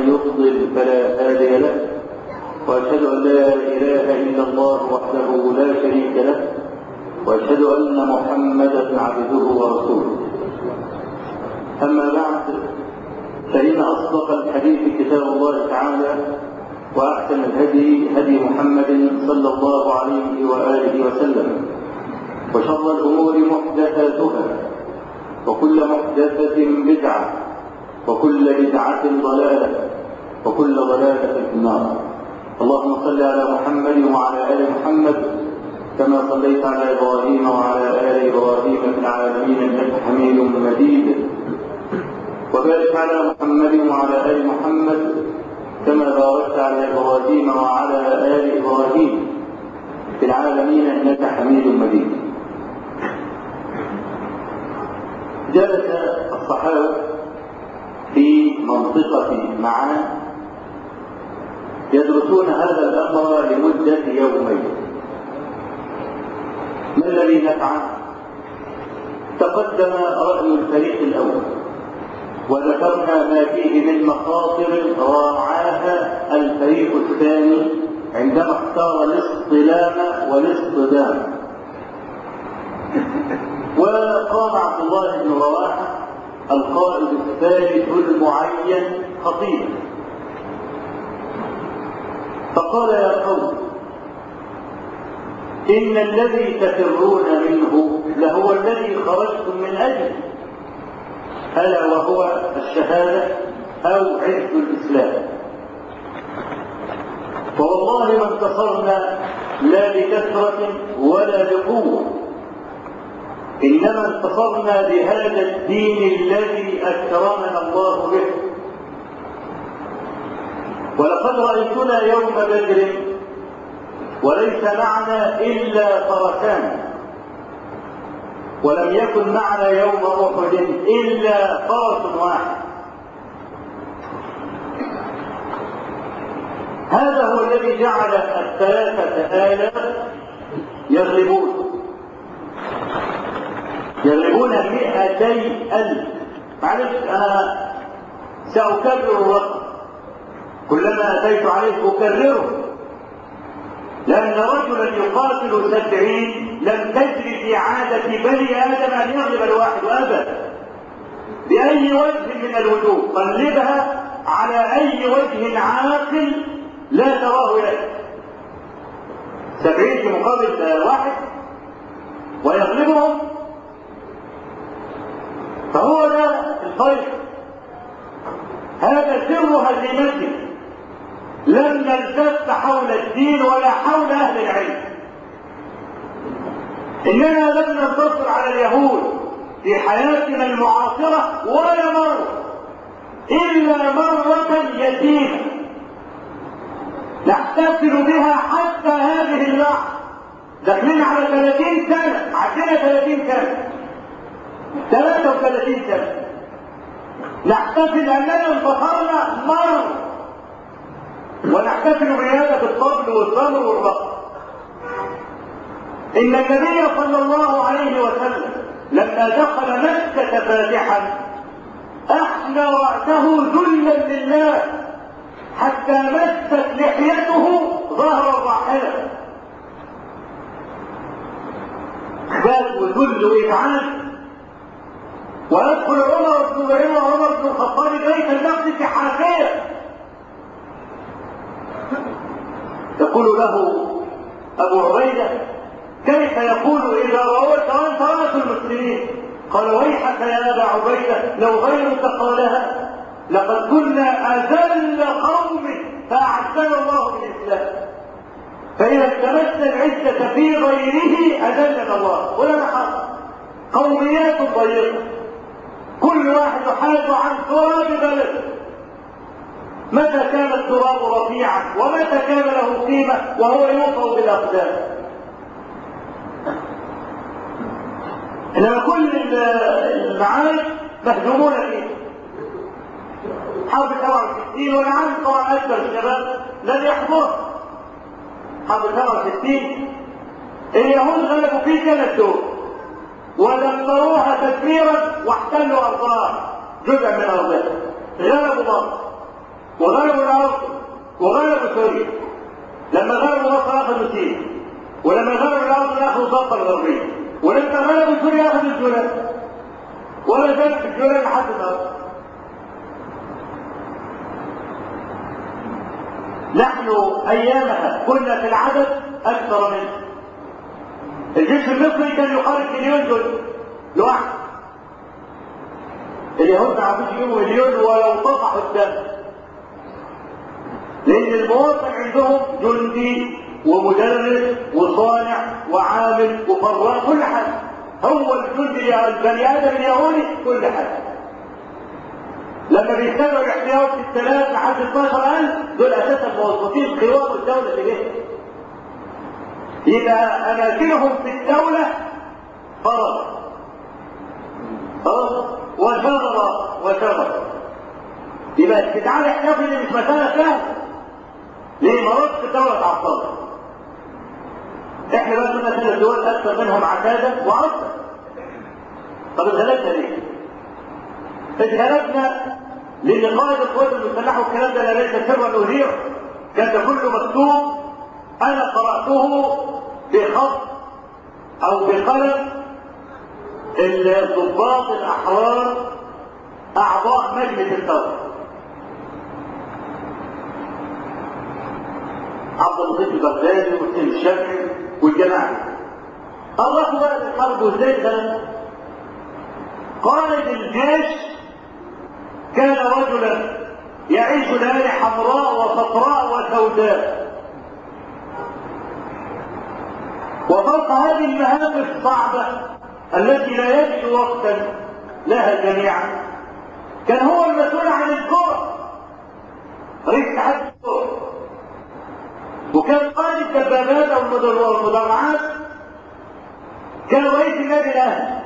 يضلل فلا هادي له وأشهد أن لا إله إلا الله وحده لا شريك له وأشهد أن محمدا عبده ورسوله أما بعد فإن أصدق الحديث كتاب الله تعالى وأحسن الهدي هدي محمد صلى الله عليه وآله وسلم وشر الأمور محدثاتها وكل محدثة بدعة وكل بدعة ضلالة وكل ضلالة في النار اللهم صل على محمد وعلى آل محمد كما صليت على إبراهيم وعلى آل إبراهيم في العالمين إنك حميد مجيد وبارك على محمد وعلى آل محمد كما باركت على إبراهيم وعلى آل إبراهيم في العالمين إنك حميد مجيد جلس الصحابة في منطقة معان يدرسون هذا الأمر لمدة يومين ما الذي نفعل؟ تقدم رأي الفريق الأول وذكرنا ما فيه من مخاطر راعاها الفريق الثاني عندما اختار الاصطلام والاصطدام وقام عبد الله بن رواحه القائد الثالث المعين خطيبا فقال يا قوم إن الذي تفرون منه لهو الذي خرجتم من أجله ألا وهو الشهادة أو عز الإسلام فوالله ما انتصرنا لا بكثرة ولا بقوة إنما انتصرنا بهذا الدين الذي أكرمنا الله به ولقد رأيتنا يوم بدر وليس معنا إلا فرسان ولم يكن معنا يوم أحد إلا فرس واحد هذا هو الذي جعل الثلاثة آلاف يغلبون يغلبون مئتي ألف معلش أنا سأكرر الرقم كلما أتيت عليه أكرره لأن رجلا يقاتل سبعين لم تجري في عادة بني آدم أن يغلب الواحد أبدا بأي وجه من الوجوه قلبها على أي وجه عاقل لا تراه لك سبعين في مقابل واحد ويغلبهم فهو ده الخير هذا سر هزيمته لم نلتف حول الدين ولا حول اهل العلم اننا لم ننتصر على اليهود في حياتنا المعاصره ولا مره الا مره يتيمه نحتفل بها حتى هذه اللحظه داخلين على 30 سنه عندنا 30 سنه 33 سنه نحتفل اننا انتصرنا مره ونحتفل بهذا بالطبل والتمر والرقص ان النبي صلى الله عليه وسلم لما دخل مكه فاتحا احنى راسه ذلا لله حتى مست لحيته ظهر الراحله خبال وذل وإذعان ويدخل عمر بن عمر بن الخطاب بيت المقدس حافيا يقول له ابو عبيده كيف يقول اذا رويت وانت راس المسلمين قال ويحك يا ابا عبيده لو غيرك قالها لقد كنا اذل قوم فاعزنا الله بالاسلام فاذا التمسنا العزه في غيره اذلنا الله ولا محل قوميات ضيقه كل واحد يحاج عن تراب بلده متى كان التراب رفيعا ومتى كان له قيمه وهو يوطأ بالاقدام انما كل المعارك مهزومون فيه حرب 67 وانا عارف طبعا اكثر الشباب لن يحضر حرب 67 اليهود غلبوا في ثلاث دول ودمروها تدميرا واحتلوا ارضها جزء من ارضها غلبوا مصر وغلبوا العراق وغلبوا سوريا لما غلبوا مصر اخذوا سينا ولما غلبوا العراق اخذوا الضفه الغربيه ولما غلبوا سوريا اخذوا الجولان ولا زالت الجولان لحد النهارده نحن ايامها كنا في العدد اكثر منه الجيش المصري كان يقارب مليون جندي لوحده اليهود ما عرفوش يجيبوا مليون ولو طفحوا الدم لان المواطن عندهم جندي ومدرس وصانع وعامل وفراء كل حاجه هو الجندي البني ادم اليهودي كل حاجه لما بيستمعوا الاحتياط في الثلاث لحد 12000 دول اساسا موظفين قوام الدوله اليه يبقى اماكنهم في الدوله فرض فرض وشغل وشغل يبقى استدعاء الاحتياطي دي مش مساله سهله ليه مرات الدوله تعطلت احنا بقى كنا ثلاث دول اكثر منهم عتاده واكثر طب اتغلبنا ليه؟ اتغلبنا لان قائد القوات المسلحه والكلام ده لا ليس سرا اثير كان ده كله مكتوب انا قراته بخط او بقلم الضباط الاحرار اعضاء مجلس الثوره عبد اللطيف البغدادي وحسين الشافعي والجماعه قرروا بقى الحرب وازاي الكلام قائد الجيش كان رجلا يعيش ليالي حمراء وصفراء وسوداء وفوق هذه المهام الصعبة التي لا يجد وقتا لها جميعا كان هو المسؤول عن الكرة رئيس اتحاد الكرة وكان قائد الدبابات او المدرعات كان رئيس النادي الاهلي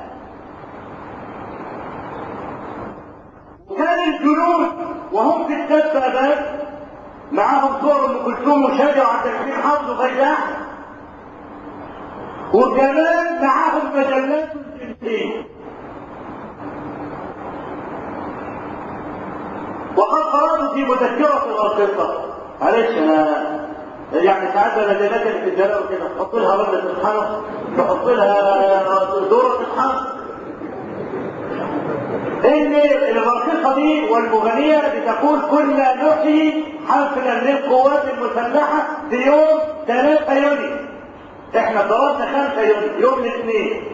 وكان الجنود وهم في الدبابات معاهم صور ام كلثوم وشادي وعبد الحليم حافظ وفجاح وكمان معاهم مجلات الجنسية وقد قرأت في مذكرة القصة معلش انا يعني ساعات انا زي مثلا في الجلاله كده تحط لها رده اصحاب تحط لها دوره اصحاب ان الراقصه دي والمغنيه بتقول كنا نحيي حفلا للقوات المسلحه في يوم 3 يونيو احنا درسنا 5 يونيو يوم الاثنين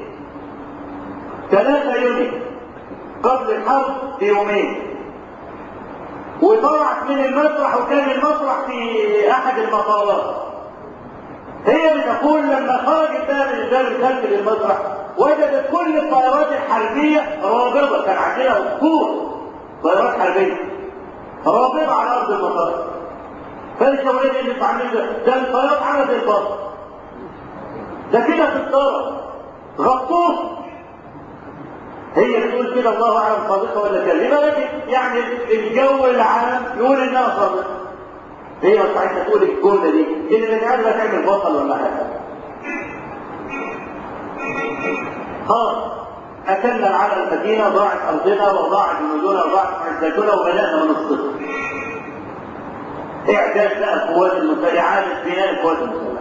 3 يونيو قبل الحرب بيومين وطلعت من المسرح وكان المسرح في احد المطارات هي بتقول لما خرجت بقى من الباب الخلفي للمسرح وجدت كل الطائرات الحربيه رابضه كان عندنا اسطول طائرات حربيه رابضه على ارض المطار فانت ولاد اللي بتعمل ده ده الطيارات عامله زي الباص ده كده في الطرف غطوه هي بتقول كده الله اعلم صادقه ولا كاذبه لكن يعني الجو العام يقول انها صادقه هي ساعتها تقول الجمله دي ان مش عارفه تعمل بطل ولا حاجه خلاص اكلنا على المدينه ضاعت ارضنا وضاعت جنودنا وضاعت عزتنا وبدانا من الصفر اعداد بقى القوات المسلحه اعاده بناء القوات المسلحه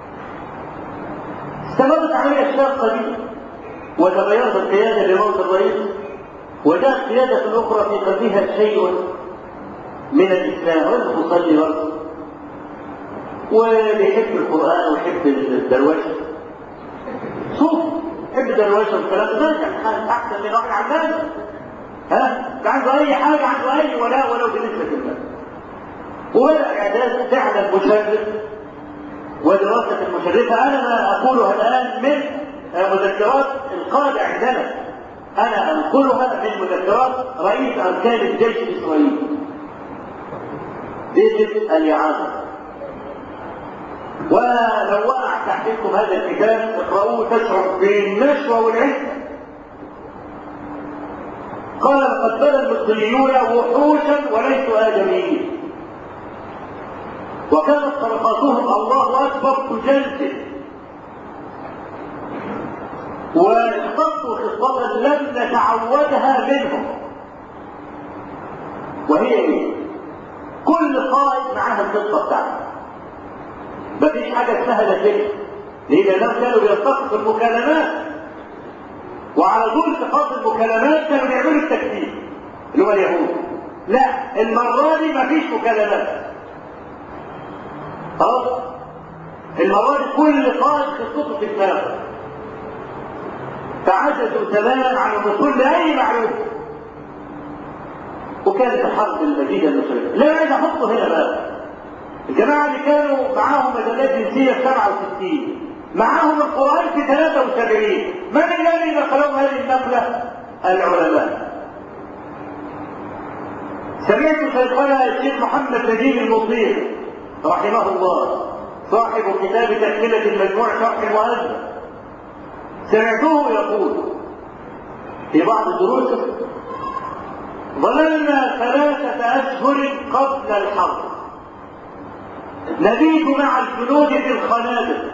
استمرت عمليه الشاقه دي وتغيرت القيادة لموت الرئيس وجاءت قيادة أخرى في قلبها شيء من الإسلام رجل تصلي برضه وبيحب القرآن ويحب الدروشة صوف يحب الدروشة والكلام ده كان أحسن من واحد عمال ها ده عنده أي حاجة عنده أي ولاء ولو بالنسبة لله وبدأ إعداد فعلا مشرف ودراسة المشرفة أنا ما أقولها الآن من مذكرات القادة عندنا أنا أنقلها من مذكرات رئيس أركان الجيش الإسرائيلي باسم الإعادة ولو وقع تحتكم هذا الكتاب اقرأوه تشعر بالنشوة والعزة قال لقد بنى المصريون وحوشا وليسوا آدميين وكانت طرقاتهم الله أكبر تجلجل واختصوا خصلة لم نتعودها منهم وهي ايه كل قائد معاها الخطه بتاعته مفيش حاجه اسمها لا كده ليه لانهم كانوا بيلتقطوا المكالمات وعلى طول التقاط المكالمات كانوا بيعملوا التكتيك اللي هو اليهود لا المره دي مفيش مكالمات خلاص المره دي كل قائد خطته في دماغه فعجزوا تماما عن الوصول لاي معلومه وكانت الحرب المجيدة المصرية لا عايز احطه هنا بقى الجماعة اللي كانوا معاهم مجلات جنسية في 67 معاهم القرآن في 73 من الذي نقلهم هذه النقلة؟ العلماء سمعت شيخنا الشيخ محمد نجيب المطير رحمه الله صاحب كتاب تكملة المجموع شرح المؤذن سمعته يقول في بعض دروسه ظللنا ثلاثة أشهر قبل الحرب نبيت مع الجنود في الخنادق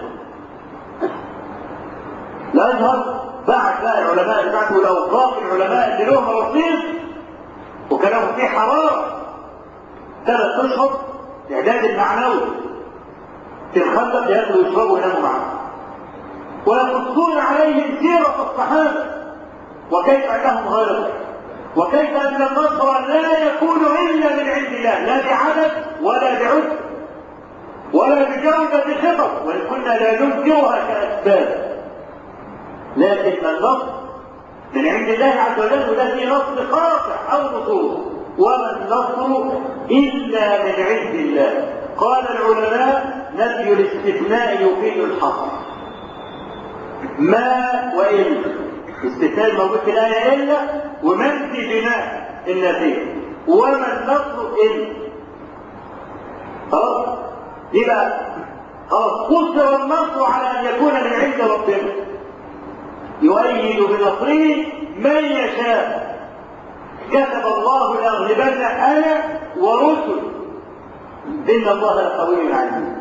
الأزهر بعد بقى العلماء بتاعته الأوقاف العلماء اللي لهم رصيد وكانوا في حرارة ثلاث أشهر إعداد المعنوي في الخندق ياكلوا ويشربوا ويناموا معه ويقصون عليهم سيرة الصحابة وكيف أنهم غيروا وكيف أن النصر لا يكون إلا من عند الله لا بعدد ولا بعد ولا بجودة خطط وإن كنا لا ننكرها كأسباب لكن النصر من عند الله عز وجل وده في نصر قاطع أو نصوص وما النصر إلا من عند الله قال العلماء نفي الاستثناء يفيد الحصر ما وإن استثناء الموجود في الآية إلا ومن في بناء النفي وما النصر إلا خلاص يبقى خلاص قصر النصر على أن يكون من عند ربنا يؤيد بنصره من يشاء كتب الله لأغلبن أنا ورسل إن الله لقوي عليم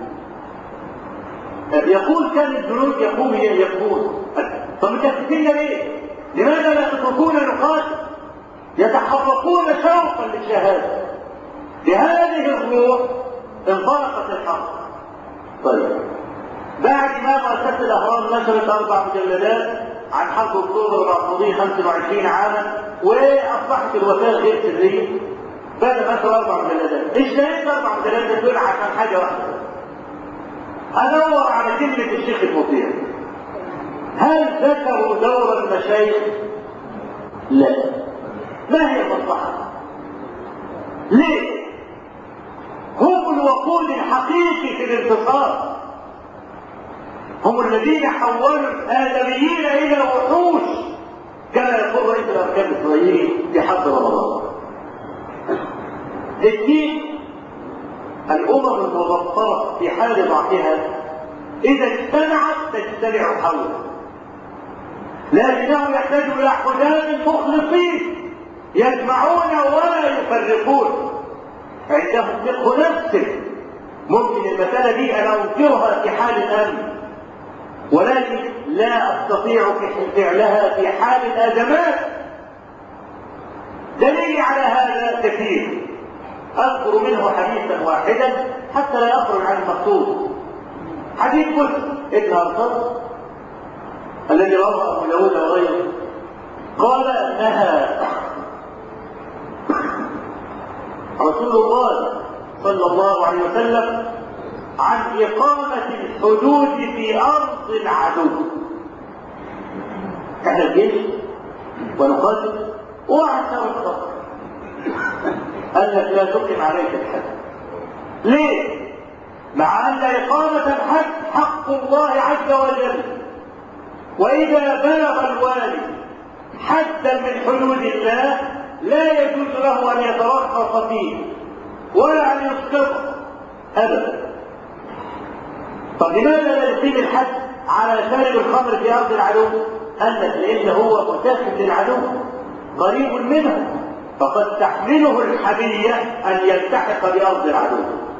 يقول كان الجنود يقوم يقول طب متأسفين ليه؟ لماذا لا تتركون نقاتل؟ يتحركون شوقا للشهادة بهذه الروح انطلقت الحرب طيب بعد ما مؤسسة الأهرام نشرت أربع مجلدات عن حرب أكتوبر المقصودين 25 عاما وأصبحت الوفاة غير سرية بدأ نشر أربع مجلدات اشتريت أربع مجلدات دول عشان حاجة واحدة أدور على كلمة الشيخ المطيع هل ذكروا دور المشايخ؟ لا ما هي المصلحة؟ ليه؟ هم الوقود الحقيقي في الانتصار هم الذين حولوا الآدميين إلى وحوش كما يقول رئيس الأركان الإسرائيلي في حرب رمضان الدين الأمم المبطرة في حال ضعفها إذا اجتمعت تجتمع حوله لكنه يحتاج إلى حداد مخلصين يجمعون ولا يفرقون عندهم فقه نفس ممكن المسألة دي أنا أنكرها في حال الأمن ولكن لا أستطيع فعلها في حال الأزمات دليل على هذا كثير أذكر منه حديثا واحدا حتى لا يخرج عن المقصود حديث قلت ابن أرطر الذي رواه أبو داود وغيره قال نهى رسول الله صلى الله عليه وسلم عن إقامة الحدود في أرض العدو احنا الجيش ونقاتل واعتر الصبر أنك لا تقم عليك الحد ليه؟ مع أن إقامة الحد حق الله عز وجل وإذا بلغ الوالي حدا من حدود الله لا يجوز له أن يترخص فيه ولا أن يسقطه أبدا طب لماذا لا يقيم الحد على شارب الخمر في أرض العدو؟ قال لك لأن هو متاخد للعدو قريب منه فقد تحمله الحمية أن يلتحق بأرض العدو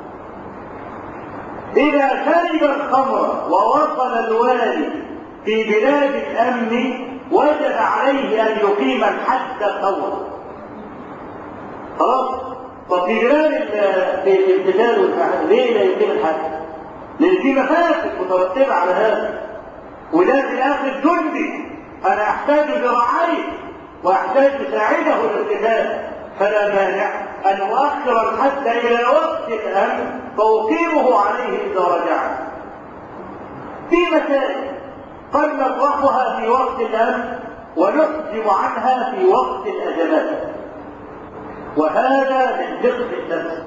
إذا شرب الخمر ووصل الوالي في بلاد الأمن وجب عليه أن يقيم الحد فورا خلاص طب في بلاد الامتثال والفعل ليه لا يتم الحج؟ لان في مفاسد مترتبه على هذا وده في الاخر جندي انا احتاج ذراعيه واحتاج ساعده للقتال فلا مانع ان اؤخر الحد الى وقت الامن فاقيمه عليه اذا رجعت في مسائل قد نطرحها في وقت الامن ونحجم عنها في وقت الازمات وهذا من دقه النفس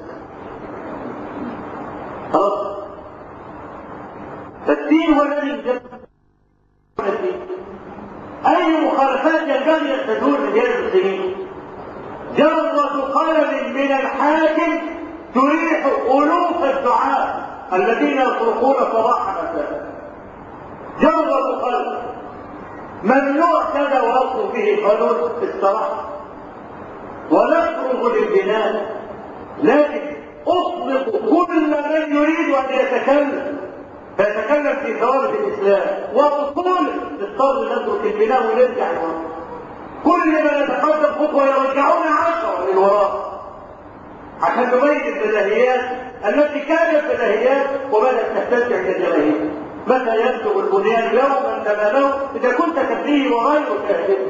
خلاص فالدين هو الذي يجب اي مخالفات ينبغي ان تدور رجال المسلمين جرة قلم من الحاكم تريح الوف الدعاء الذين يصرخون صباحا مساء جرة قلم ممنوع كذا ويصل به قانون الصراحه ونفرض للبناء لكن اطلق كل من يريد ان يتكلم فيتكلم في ثوابت الاسلام واصول اضطر نترك البناء ونرجع لورا كل ما نتقدم خطوه يرجعون عشره للوراء عشان نبين البداهيات التي كانت بداهيات وبدات تستمتع بالجماهير متى يبلغ البنيان يوما تمامه اذا كنت تبنيه وغير تهدمه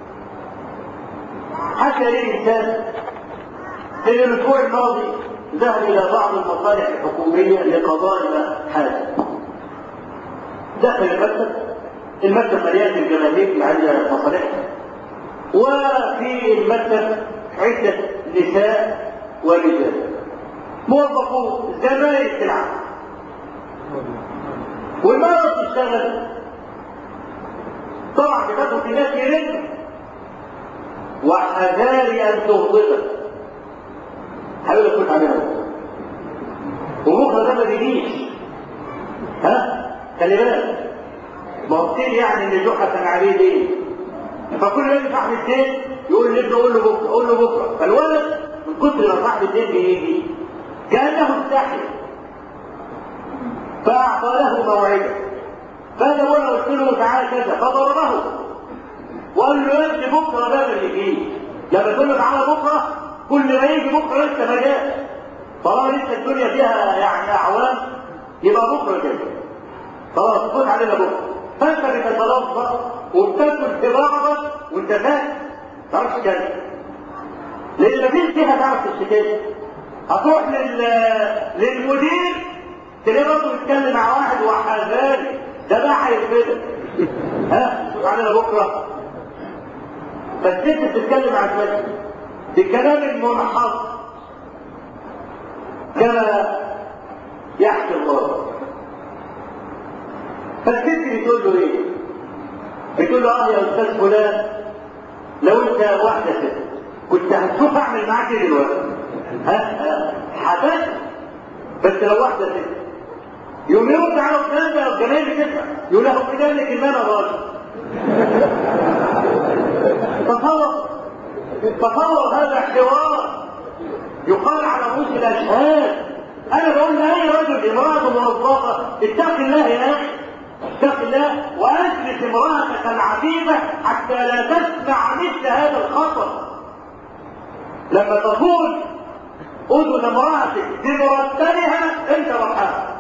حكى لي انسان في الاسبوع الماضي ذهب الى بعض المصالح الحكوميه لقضاء حاجه دخل المكتب المكتب مليان بالجماهير اللي عندها مصالحها وفي المكتب عده نساء ورجال موظفون زمايل في العمل والمرأة تشتغل طبعا بتاخد في ناس يرن وحذاري ان تغضبك حاول اكون عليها وبكره ده ما بيجيش ها خلي بالك ما هو كتير يعني اللي جحا كان عليه ليه فكل ما يجي صاحب الدين يقول لابنه قول له بكره قول له بكره فالولد من كتر ما صاحب الدين بيجي كانه استحي فاعطى له موعدا فانا وانا قلت له تعالى كذا فضربه وقال له يا ابني بكره ده اللي يجي لما تقول له تعالى بكره كل ما يجي بكره لسه ما جاش طالما لسه الدنيا فيها يعني اعوام يبقى بكره كده خلاص فوت علينا بكره فانت بتتلظى وبتاكل في بعضك وانت فاهم ما تعرفش كده لان مفيش فيها تعرف تشتكي هتروح لل... للمدير تلاقيه برضه بيتكلم مع واحد وحذاري ده بقى هيفيدك ها شوف علينا بكره فالست بتتكلم عن نفسها بكلام المنحط كما يحكي الله فالست بتقول له ايه؟ بتقول له اه يا استاذ فلان لو انت واحده ست كنت هتشوف اعمل معاك ايه دلوقتي؟ ها؟ حدث بس لو واحده ست يوم يرد على فلان ده الجماهير كده يقول له بذلك ان انا راجل تصور تصور هذا حوار يقال على رؤوس الاشهاد انا بقول لاي رجل امراه موظفه اتق الله يا اخي اتق الله واجلس امراتك العفيفه حتى لا تسمع مثل هذا الخطر لما تقول اذن امراتك بمرتبها انت رحمها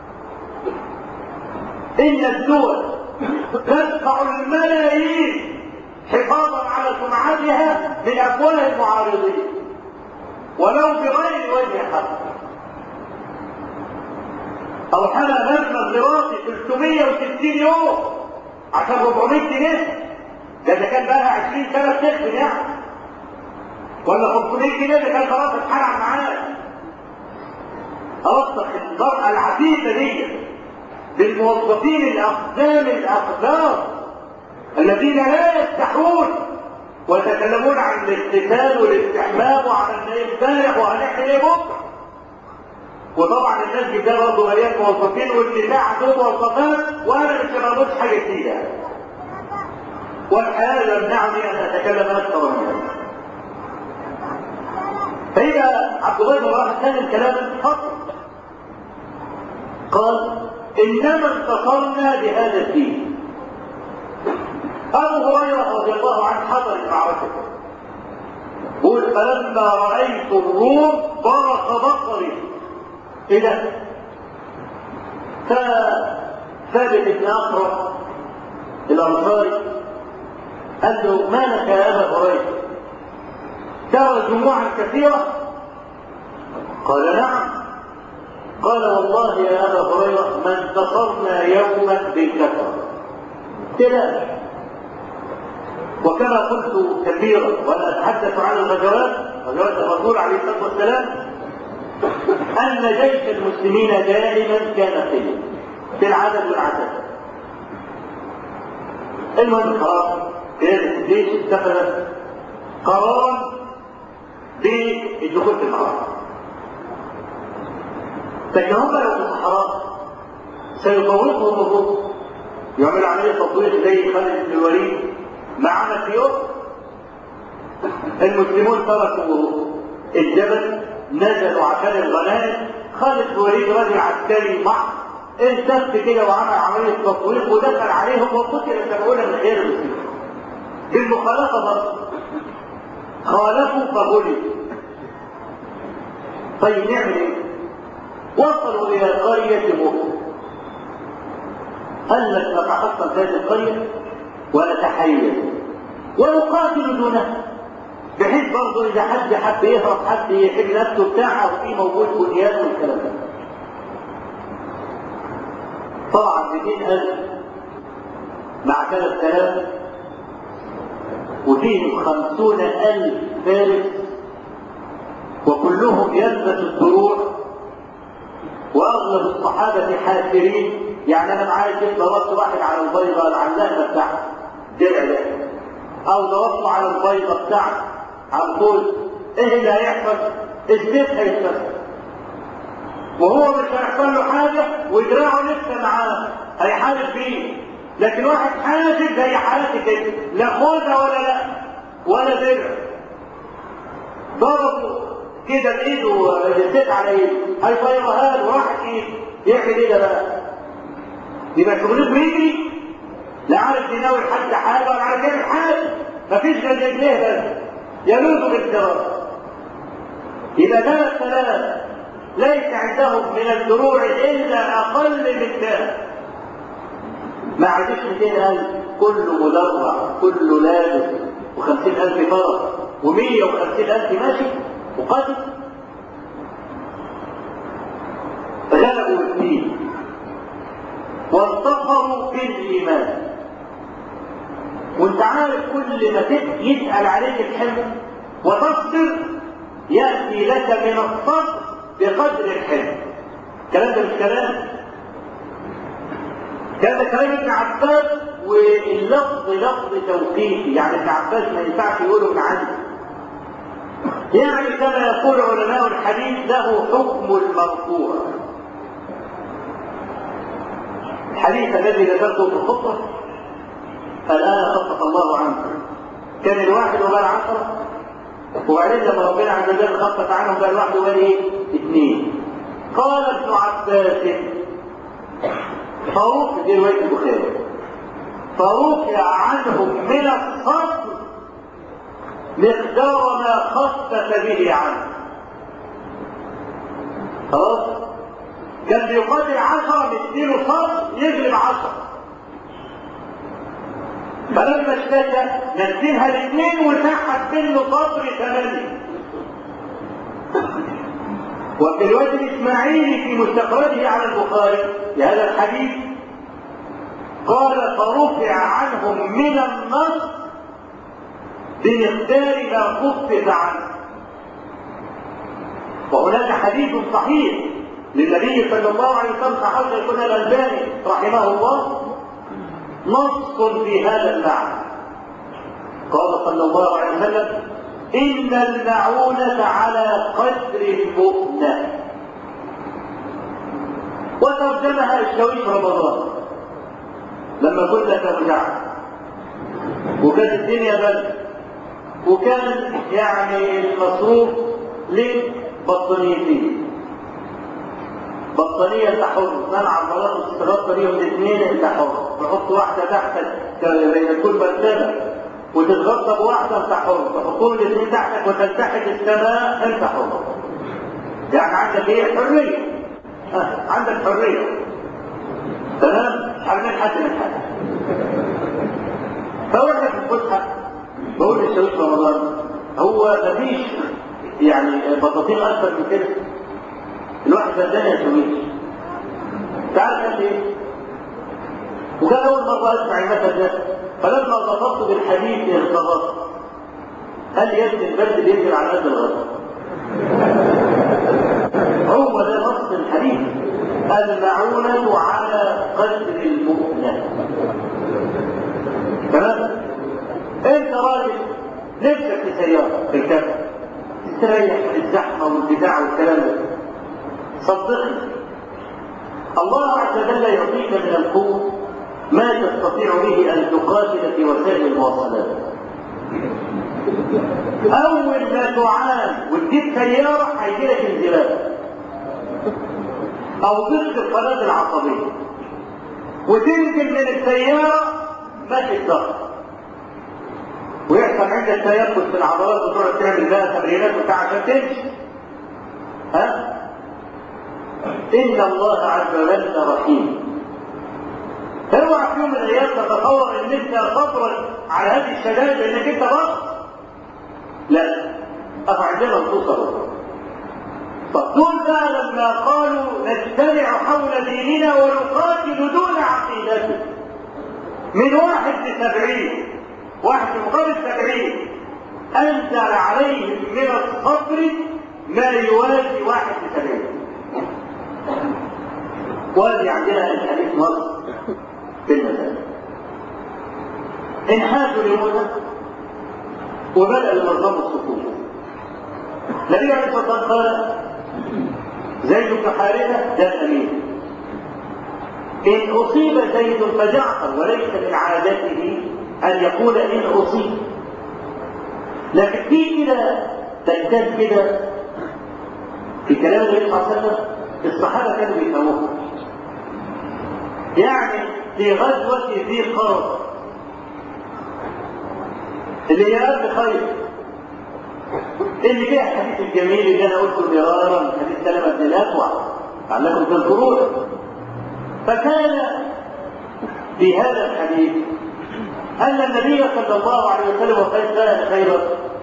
ان الدول تدفع الملايين حفاظا على سمعتها من افواه المعارضين ولو بغير وجه حق او حمى مبلغ دراسي 360 يوم عشان 400 جنيه ده اذا كان بقى 20 سنه بتخدم يعني ولا 500 جنيه ده كان خلاص اتحرق معاه اوسط المراه العفيفه دي للموظفين الاقدام الاقدار الذين لا يستحون ويتكلمون عن الاغتسال والاستحمام وعن امبارح وهنعمل ايه بكره وطبعا الناس دي ده برضه مليان موظفين والنساء عندهم موظفات وانا مش بعملش حاجه جديده والحياه يمنعني ان اتكلم اكثر من هذا فإذا عبد الله بن رواحه كان الكلام فقط قال انما انتصرنا بهذا الدين ابو هريره رضي الله عنه حضر المعركه قل فلما رأيت الروم برق بصري ايه ده؟ فثابت بن أقرأ الأنصاري قال له ما لك يا أبا هريرة ترى جموعا كثيرة قال نعم قال والله يا أبا هريرة ما انتصرنا يوما بالكثرة كده وكما قلت كثيرا وانا اتحدث عن الغزوات غزوات الرسول عليه الصلاه والسلام ان جيش المسلمين دائما كان خير في العدد والعدد المهم خلاص قيادة الجيش اتخذت قرار بالدخول في الحرم لكن هم لو في الصحراء سيطوقهم الروم يعمل عملية تطويق زي خالد بن الوليد معنا في يوم المسلمون تركوا الجبل نزلوا عشان الغنائم خالد بن الوليد راجل عسكري محض التف كده وعمل عملية تطويق ودخل عليهم وقتل سبعون من خير المسلمين بالمخالفة برضه خالفوا فغلبوا طيب نعمل ايه؟ وصلوا الى قرية مؤمن قال لك نتحصن في هذه القرية ونتحيز ونقاتل دونه بحيث برضه اذا حد حب يهرب حد يحب نفسه بتاعه وفي موجود بنيان والكلام ده طبعا 200000 مع 3000 وفيهم خمسون ألف فارس وكلهم يلبس الدروع وأغلب الصحابة حافرين يعني أنا معايا كده ضربت واحد على البيضة العلامة بتاعته درع ده أو ضربته على البيضة بتاعته على طول إيه اللي هيحصل؟ السيف هيتكسر وهو مش هيحصل له حاجة ودراعه لسه معاه هيحارب بيه لكن واحد حاسد زي حالتي كده لا خوذة ولا لا ولا درع ضربه كده بايده الست على ايده هيطيرها له راحت ايده يعمل ايه ده بقى؟ يبقى شغلته يجري لا عارف يناول حد حاجه ولا عارف يعمل حاجه مفيش غير رجليه بس يلوذ بالدراسه يبقى ثلاث ثلاث ليس عندهم من الدروع الا اقل من ذلك ما عندوش 200000 كله مدرع كله لابس و50000 فرس و150000 ماشي وقتل غلبوا الدين وانتصروا بالايمان وانت عارف كل ما يسال عليك الحلم وتصبر ياتي لك من الصبر بقدر الحلم الكلام ده مش كلام كان كلام ابن عباس واللفظ لفظ توقيفي يعني ابن عباس ما ينفعش يقوله من عنده يعني كما يقول علماء الحديث له حكم المرفوع الحديث الذي ذكرته في الخطبه الان خفف الله عنه كان الواحد وبال عشره وبعدين لما ربنا عز وجل خفف عنهم بقى الواحد وبال ايه؟ اثنين قال ابن عباس فروق دي روايه البخاري فرفع عنهم من الصبر مقدار ما خفف به عنه خلاص كان بيقاتل عشرة مديله صبر يغلب عشرة فلما اشتكى نزلها الاثنين وسحب منه صبر ثمانية وفي الوجه الاسماعيلي في مستخرجه على البخاري لهذا الحديث قال فرفع عنهم من النصر بمقدار ما خفف عنه وهناك حديث صحيح للنبي صلى الله عليه وسلم صحيح يكون الألباني رحمه الله نص في هذا المعنى قال صلى الله عليه وسلم إن المعونة على قدر المؤنة وترجمها الشويش رمضان لما كنا في مجاعة وكانت الدنيا بلد وكان يعني المصروف لبطانيتين بطانية انت حر منع المرات تتغطى بيهم الاثنين انت حر نحط واحدة تحت زي ما تكون مرتبة وتتغطى بواحده انت حر تحطهم الاثنين تحتك وتلتحق السماء انت حر يعني عندك ايه حريه آه. عندك حريه تمام حرمين حد من حد فواحنا في الفسحه بقول للشباب في رمضان هو مفيش يعني بطاطين اكثر من كده الواحد صدقني يا شويش تعال قال ايه وكان اول مره اسمع المثل ده فلما ضبطت بالحديث ارتبطت قال لي يا ابني البرد بينزل على قد الغرب هو ده نص الحديث المعونة على قدر المؤنة تمام انت راجل نفسك في سيارة في الكفر تستريح من الزحمة والبتاع والكلام ده صدقني الله عز وجل يعطيك من القوة ما تستطيع به أن تقاتل في وسائل المواصلات أول ما تعان وتجيب سيارة هيجي لك انزلاق أو ضد القناة العصبية وتنزل من السيارة ماشي الضغط ويحصل عندك تيبس في العضلات وتقعد تعمل بقى تمرينات وبتاع عشان تمشي ها إن الله عز وجل رحيم اوعى في يوم من الايام تتصور ان انت صبرا على هذه الشدائد لانك انت بطل لا افعندنا نصوص طب دول بقى لما قالوا نجتمع حول ديننا ونقاتل دون عقيدته من واحد لسبعين واحد في مقابل سبعين انزل عليهم من الصبر ما يوازي واحد لسبعين وادي عندنا الحديث مصر في المساجد انحازوا لموسى وبدأ المنظم الصفوف النبي عليه الصلاة والسلام قال زيد بن حارثة ده الأمين إن أصيب زيد فجعفر وليس من عادته أن يقول إن أصيب لكن في كده تجداد كده في كلام النبي صلى الله عليه وسلم الصحابة كانوا بيفهموها يعني في غزوة ذي قرن اللي هي قبل خير اللي فيها الحديث الجميل اللي انا قلته مرارا حديث سلمة بن الاكوع لعلكم تذكرونه فكان في هذا الحديث ان النبي صلى الله عليه وسلم وقد كان خيرا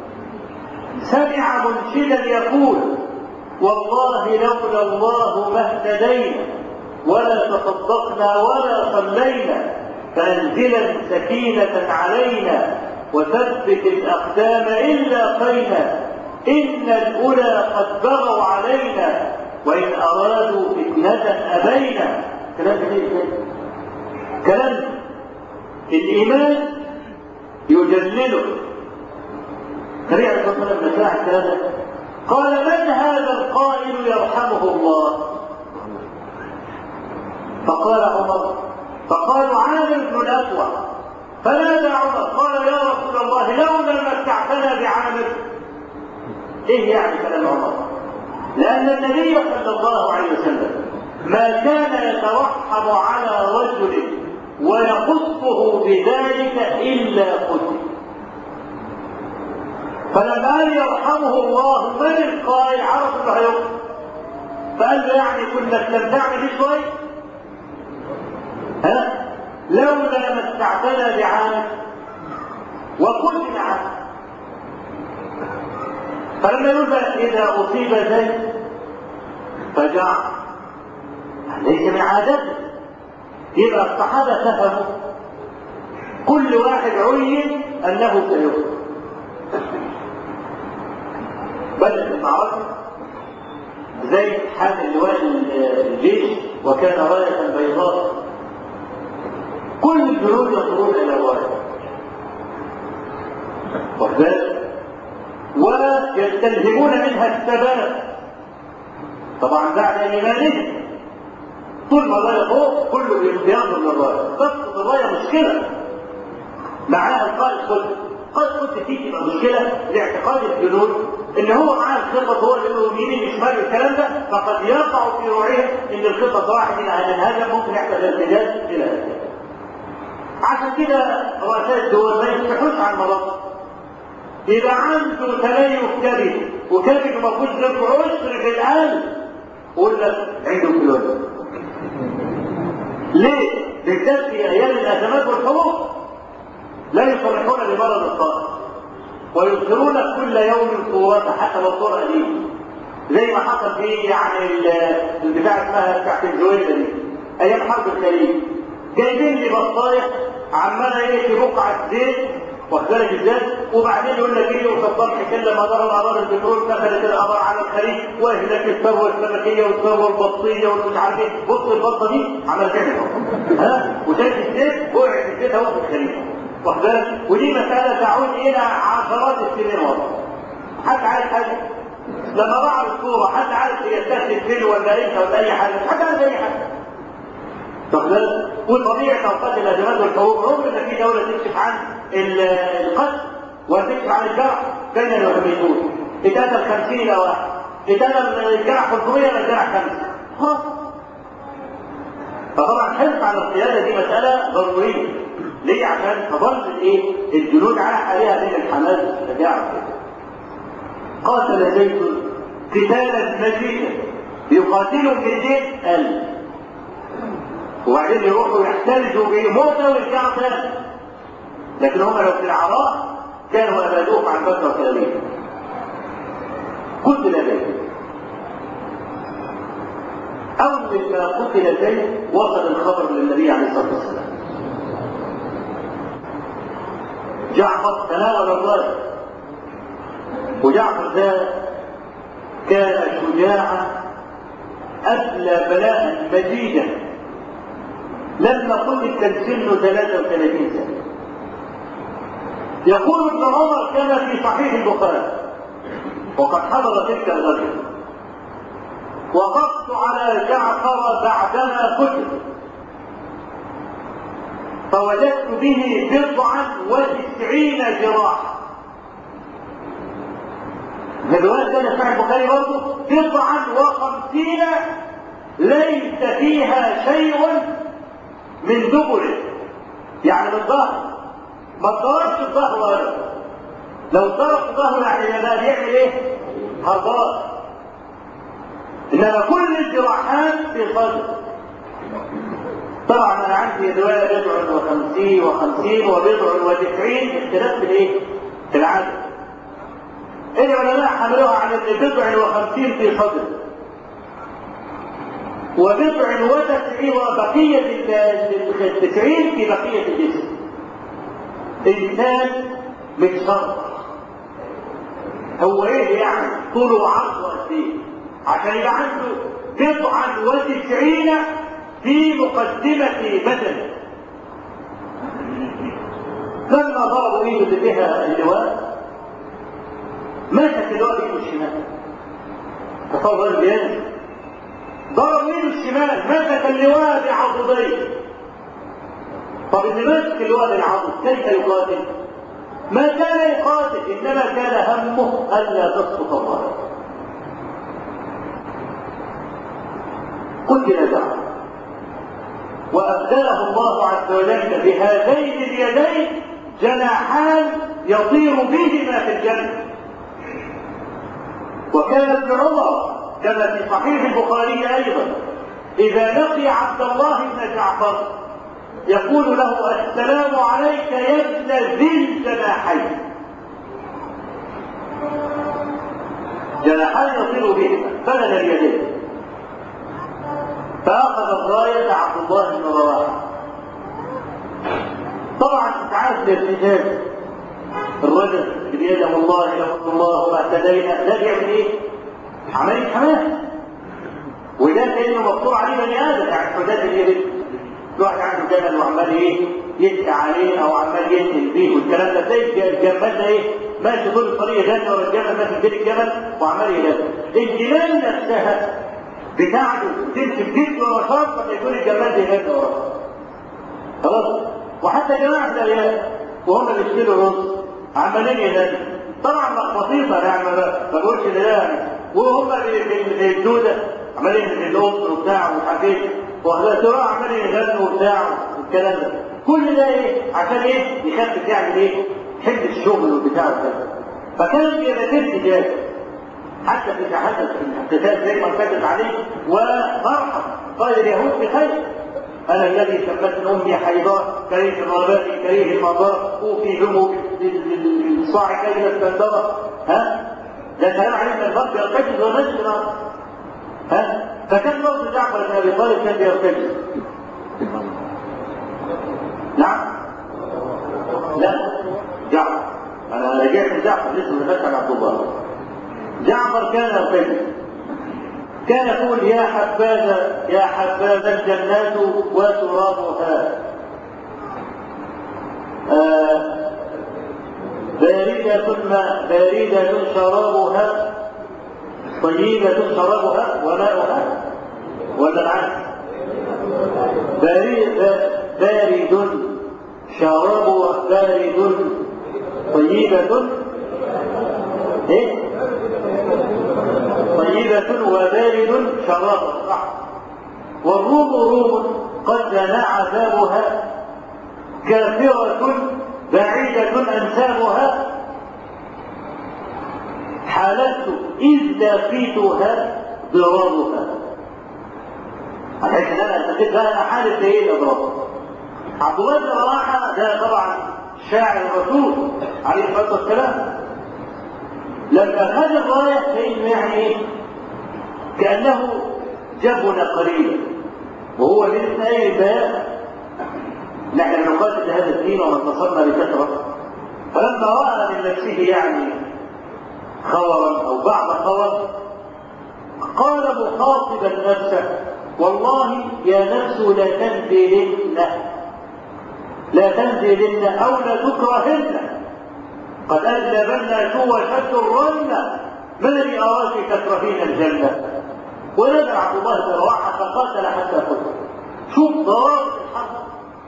سمع منشدا يقول والله لولا الله ما اهتدينا ولا تصدقنا ولا صلينا فانزلا سكينة علينا وثبت الأقدام إن لاقينا إن الأولى قد بغوا علينا وإن أرادوا فتنة أبينا كلام جميل كلام الإيمان يجلله النبي عليه الصلاة والسلام لما سمع الكلام ده قال من هذا القائل يرحمه الله فقال عمر فقالوا عامر بن الأكوع فنادى عمر قال يا رسول الله لولا متعتنا بعامر ايه يعني كلام عمر لان النبي صلى الله عليه وسلم ما كان يترحم على رجل ويخصه بذلك الا قتل فلما قال يرحمه الله من القائل عرف انه هيقتل فقال له يعني كنا استمتعنا بيه شويه ها لولا ما استعتنى بعامر وكل عنه فلما يقول اذا اصيب زيد فجع ليس من عادته يبقى الصحابه فهموا كل واحد عين انه سيقتل بدات المعركه زيد حامل لواء الجيش وكان رايه بيضاء كل الجنود ينظرون الى الرايه وذلك ويستلهمون منها الثبات طبعا بعد ايمانهم طول ما الرايه فوق كله بينظر للرايه تسقط الرايه مشكله معاها القائد خد قد كنت تيجي تبقى مشكله لاعتقاد الجنود ان هو معاه الخطط هو اللي له يمين شمال الكلام ده فقد يقع في روعهم ان الخطط واحد الى ان هذا ممكن يحصل ارتداد الى هذا عشان كده رؤساء الدول ما يفتحوش على المناطق يبقى عنده تليف كبد وكبد ما فيهوش غير عشر في القلب يقول لك عنده فلوس ليه؟ بالذات في ايام الازمات والحروب لا يصرحون بمرض الطارئ ويظهرون كل يوم صورته حتى لو صوره قديمه زي ما حصل في يعني البتاع اسمها بتاعت الجويزه دي ايام حرب الخليج جايبين لي بطايق عماله ايه في بقعه زيت واخد بالك ازاي وبعدين يقول لك ايه وصدام حكايه لما ضرب اعراض البترول كفلت الامر على الخليج واهلك الثروه السمكيه والثروه البطيه والمش عارف ايه بص البطه دي عملت كده ها وشايف الزيت وقعت الزيت اهو في الخليج واخد بالك ودي مساله تعود الى عشرات السنين ورا حد عارف حاجه لما بعض الصوره حد عارف هي تاخد فين ولا ايه ولا اي حاجه حد عارف اي حاجه واخد وطبيعه اوقات الازمات والحروب رغم ان في دوله تكشف عن القتل وتكشف عن الجرح بين المهمشون اتقتل 50 الى واحد اتقتل الجرح 500 ولا الجرح 5 خلاص فطبعا حرص على القياده دي مساله ضروريه ليه عشان تظل الايه الجنود على حالها من الحماس والشجاعه قاتل زيد قتالا مجيدا يقاتلوا بالليل ألف وبعدين يروحوا يحتلجوا بموتى ويرجعوا تاني لكن هم لو في العراء كانوا ابادوه عن فتره كامله قتل زيد اول ما قتل زيد وصل الخبر للنبي عليه الصلاه والسلام جعفر تناول الرايه وجعفر ده كان شجاعا أبلى بلاء مجيدا لما قتل كان سنه 33 سنة يقول ابن عمر كما في صحيح البخاري وقد حضر تلك الغزوة وقفت على جعفر بعدما قتل فوجدت به بضعا وتسعين جراحا الرواية كان صحيح البخاري برضه بضعا وخمسين ليس فيها شيء من دبره يعني من ظهر ما ضربش الظهر ولا لو ضرب ظهره يعني ده بيعمل ايه؟ هربان انما كل الجراحات في صدر طبعا انا عندي روايه بضع وخمسين وخمسين وبضع وتسعين اختلاف في الايه؟ في العدد العلماء حملوها على ان بضع وخمسين في صدر وبضع وتسعين وبقية التسعين في بقية الجسم إنسان متشرف هو ايه يعني طوله وعرضه قد ايه عشان يبقى عنده بضعا وتسعين في مقدمة بدنه لما ضربوا ايده اللي فيها اللواء مسك اللواء بايده الشمال تصور البيان ضرب ايده الشمال مسك اللواء بعضديه طب اللي ماسك اللواء بالعضد كيف يقاتل؟ ما كان يقاتل انما كان همه الا تسقط الرايه قتل جعفر وابدله الله عز وجل بهذين اليدين جناحان يطير بهما في الجنه وكان ابن عمر كما في صحيح البخاري ايضا اذا لقي عبد الله بن جعفر يقول له السلام عليك يا ابن ذي الجناحين جناحان يطير بهما فلد اليدين فاخذ الرايه عبد الله بن رواحه طبعا انت عارف الارتجاج الرجل اللي بيده الله يحب الله وما اهتدينا ده بيعمل ايه؟ عمليه حماس وده كانه مقطوع عليه بني ادم يعني حداد الابل واحد عنده جمل وعمال ايه يسعى عليه او عمال ينزل بيه والكلام ده زي الجمال ده ايه ماشي طول الطريق يغني ورا الجمل ماشي بين الجمل وعمال يغني الجمال نفسها بتاعته تمسك جد ورا شرط لما يكون الجمال ده يغني وراه خلاص وحتى جماعه الارياف وهم بيشتروا رز عمالين يغني طبعا لخبطيطه يعني ما بقولش ده يعني وهم بالجوده عمالين في الاسر وبتاع ومش عارف ايه وهذا ترى عمالين يغنوا وبتاع والكلام ده كل ده ايه عشان ايه يخفف يعني ايه حمل الشغل والبتاع وكذا فكان بيبقى ست جاهز حتى في تحدث في القتال زي ما ارتدت عليه ومرحب قال اليهود بخير انا الذي سمت امي حيضاء كريه الغابات كريه المضار اوفي همه بالصاع كيد السندره ها ده كلام عليه الباب يرتكز ونجد ها فكان برضه جعفر بن ابي طالب كان بيرتكز نعم لا جعفر انا رجعت جعفر لسه ما عن عبد الله جعفر كان يرتكز كان يقول يا حبذا يا حبذا الجنات وترابها آه باردة ما باردة شرابها طيبة شرابها وماؤها ولا العكس بارد بارد شرابها بارد طيبة ايه طيبة وبارد شراب صح والروم روم قد جنى عذابها كافرة بعيدة أنسابها حالت إذ لاقيتها ضرارها عليك أنا أعتقد بقى أنا حالة إيه الأضرار عبد الله بن رواحة ده طبعا شاعر الرسول عليه الصلاة والسلام لما خد الراية كأنه يعني ايه؟ كأنه جبن قليلا وهو لسه أي بيان نحن نقاتل هذا الدين وما انتصرنا لكثرة فلما رأى من نفسه يعني خورا أو بعض خور قال مخاطبا نفسه والله يا نفس لا تنزلن لا تنزلن أو لا تكرهن قد أذنبن شو شد الرنة ما الذي أراك تكرهين الجنة ونزل عبد الله بن رواحة فقاتل حتى قتل شوف ضرر الحرب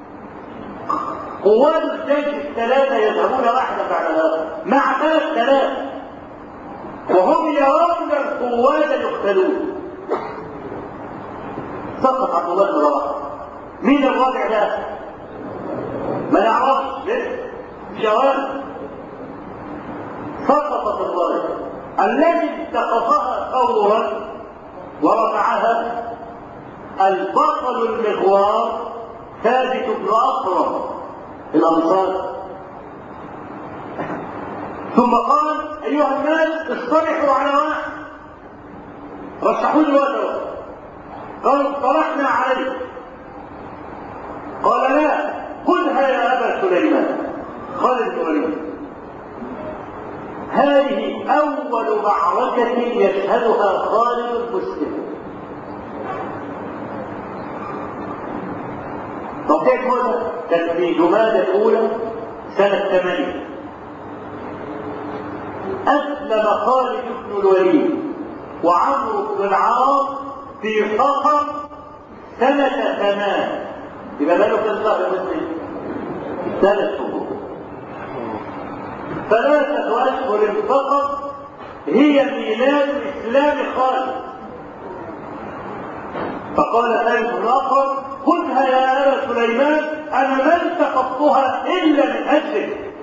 قوات الجيش الثلاثة يذهبون واحدة بعد الآخر مع ثلاث ثلاث وهم يرون القوات يقتلون سقط عبد الله بن رواحة مين الرابع ده؟ ما نعرفش لسه جواب سقطت الرايه الذي التقطها فورا ورفعها البطل المغوار ثابت بن اكرم الانصار ثم قال ايها الناس اصطلحوا على واحد رشحوا لي وجهه قالوا اصطلحنا عليه قال لا خذها يا ابا سليمان خالد بن وليد هذه أول معركة يشهدها خالد المسلم طب كيف هنا؟ كان في جمادى الأولى سنة ثمانية أسلم خالد بن الوليد وعمرو بن العاص في صخر سنة ثمان يبقى بقاله كم شهر مسلم؟ ثلاث شهور ثلاثة أشهر فقط هي ميلاد إسلام خالد فقال ثالث آخر خذها يا أبا سليمان أنا ما التقطتها إلا من أجلك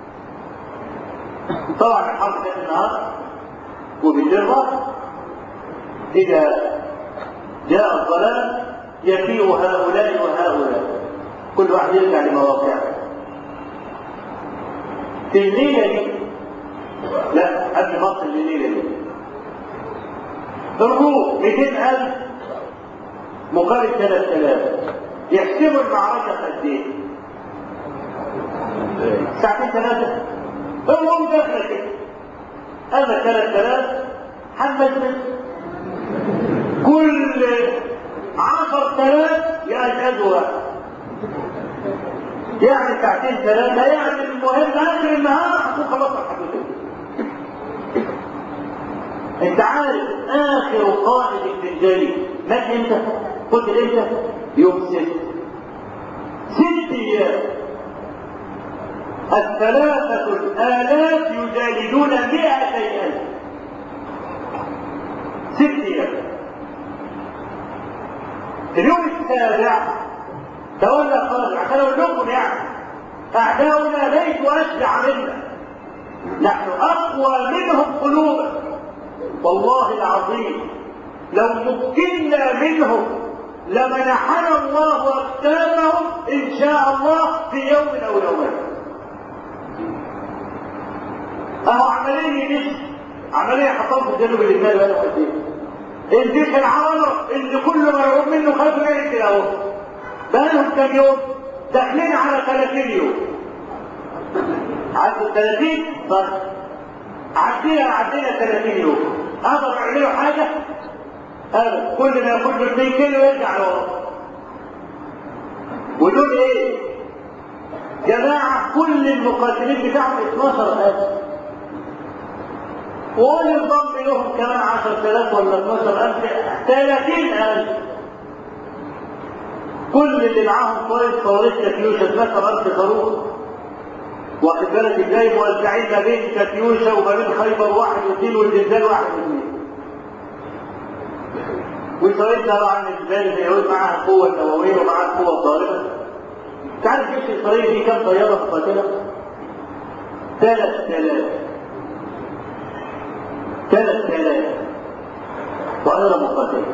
طبعا الحرب كانت النهار وبالليل راح إذا جاء الظلام يفيء هؤلاء وهؤلاء كل واحد يرجع لمواقعه في الليلة دي لا قبل ما اصل الليلة دي الروم 200000 مقابل 3000 يحسبوا المعركة في قد ايه؟ ساعتين ثلاثة الروم داخلة كده أما 3000 حمد كل 10000 يأجدوا واحد يعني ساعتين ثلاثة يعني المهم آخر النهار هتكون خلاص الحدود انت عارف آخر قائد الدجالي مات امتى؟ قلت امتى؟ يوم ست ست ايام الثلاثة الآلاف يجالدون مئتي ألف ست أيام اليوم السابع تولى قادر عشان اقول لكم يعني اعداؤنا ليسوا اشجع منا نحن اقوى منهم قلوبا والله العظيم لو مكنا منهم لمنحنا الله اكتافهم ان شاء الله في يوم او يومين اهو عمليه نفس عمليه حصلت في جنوب اللبنان بقى قد ايه الجيش العربي اللي كل ما يقوم منه خافوا يعمل كده اهو بقى لهم كام يوم داخلين على 30 يوم عدوا 30 بس عدينا عدينا 30 يوم قدروا يعملوا حاجه ابدا كل ما ياخد له 2 كيلو يرجع لورا ودول ايه؟ جماعه كل المقاتلين بتاعهم 12000 وقول انضم لهم كمان 10000 ولا 12000 30000 كل اللي معاهم كويس صواريخ كاتيوشا 12000 صاروخ واخد بالك ازاي موزعين ما بين كاتيوشا وما بين خيبر واحد واثنين والزلزال واحد واثنين واسرائيل طبعا الزلزال بيعود معاها القوه النوويه ومعاها القوه الضاربه تعرف جيش اسرائيل فيه كم طياره مقاتله؟ 3000 3000 طائره مقاتله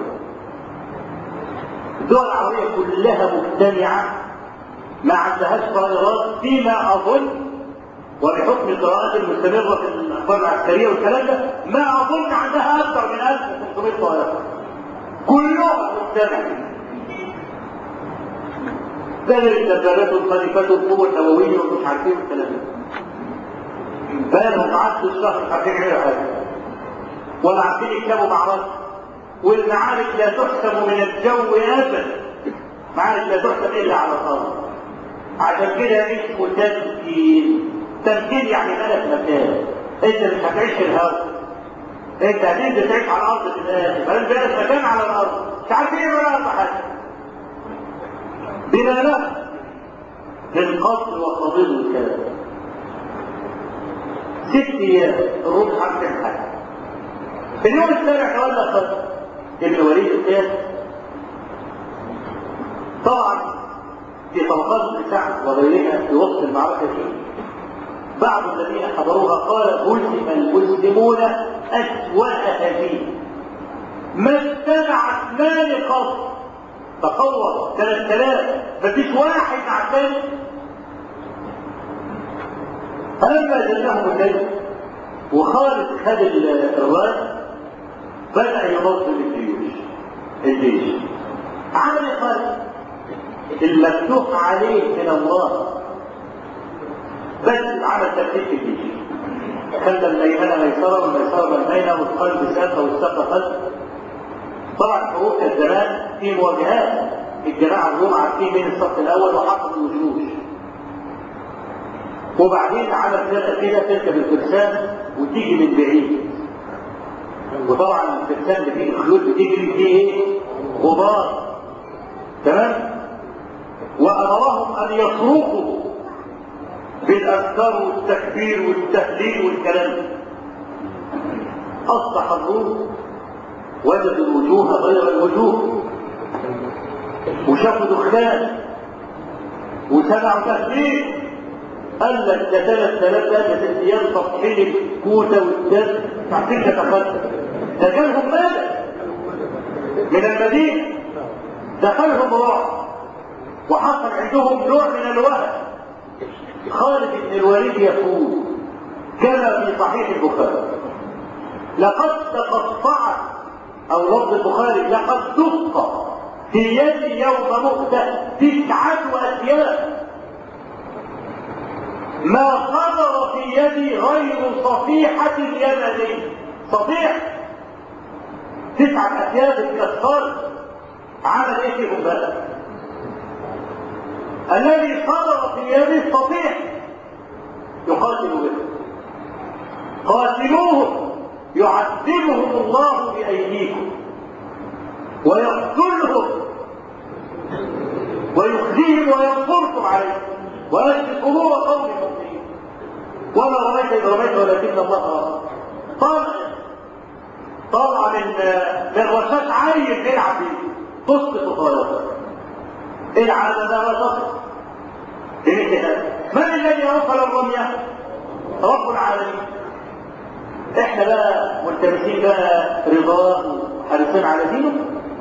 الدول العربيه كلها مجتمعه ما عندهاش طائرات فيما اظن وبحكم القراءات المستمره في الاخبار العسكريه والكلام ده ما اظن عندها اكثر من 1500 طائره كلها مجتمعه بدل الدبابات والقذيفات والقوه النوويه ومش عارفين الكلام ده بالهم عدوا الشهر مش عارفين يعملوا حاجه ولا عارفين يكتبوا معركه والمعارك لا تحسب من الجو ابدا معارك لا تحسب الا على الارض عشان كده اسمه تمثيل تمثيل يعني ملك مكان انت مش هتعيش في الهواء انت هتنزل تعيش على الارض في الاخر فانت بقى مكان على الارض مش عارفين ايه ولا حاجه بما له للقتل وقضيب الكلام ست ايام الروم حرف حاجه في اليوم السابع تولى قتل ابن وليد الثاني طبعا في طبقات السعد وغيرها في وسط المعركه دي بعض الذين حضروها قال هزم المسلمون اسوا هزيمه ما اجتمعت مال قط تقوى 3000 مفيش واحد مع الثاني فلما جاءهم الليل وخالد خد الراس بدأ ينظم الجيوش الجيش عمل خالد المفتوح عليه من الله بس عمل ترتيب في الجيش خلى الميمنه ميسره والميسره ميمنه والقلب ساقه والساقه قلب طبعا حروب كان زمان في مواجهات الجماعه الروم عارفين مين الصف الاول وحطوا الجيوش وبعدين عمل فرقه كده تركب الفرسان وتيجي من بعيد وطبعا الفرسان اللي فيه الخيول بتجري فيه ايه؟ غبار تمام؟ وامرهم ان يصرخوا بالاذكار والتكبير والتهليل والكلام اصبح الروم وجدوا الوجوه غير الوجوه وشافوا دخان وسمعوا تهليل قال لك ده ثلاث ثلاث ايام تطحين الكوته والدم تعطيك تتخلف ده كانهم ماذا من المدينه دخلهم رعب وحصل عندهم نوع من الوهن خالد بن الوليد يقول كما في صحيح البخاري لقد تقطعت او لفظ البخاري لقد دق في يدي يوم مؤتة تسعة أثياب ما خطر في يدي غير صفيحة يمني صفيح تسعة أثياب اتكسرت عمل ايه فيهم بقى؟ الذي خطر في يدي صفيح يقاتل به قاتلوهم يعذبهم الله بأيديكم ويقتلهم ويخزيهم وينصركم عليهم ويشفي صدور قوم المؤمنين وما رميت اذ رميت ولكن الله رمى طلع طلع من من رشاش عيل بيلعب بيه تسقط طائرته العادة لا تصل لمثل هذا من الذي اوصل الرمية؟ رب العالمين احنا بقى ملتمسين بقى رضاه وحريصين على دينه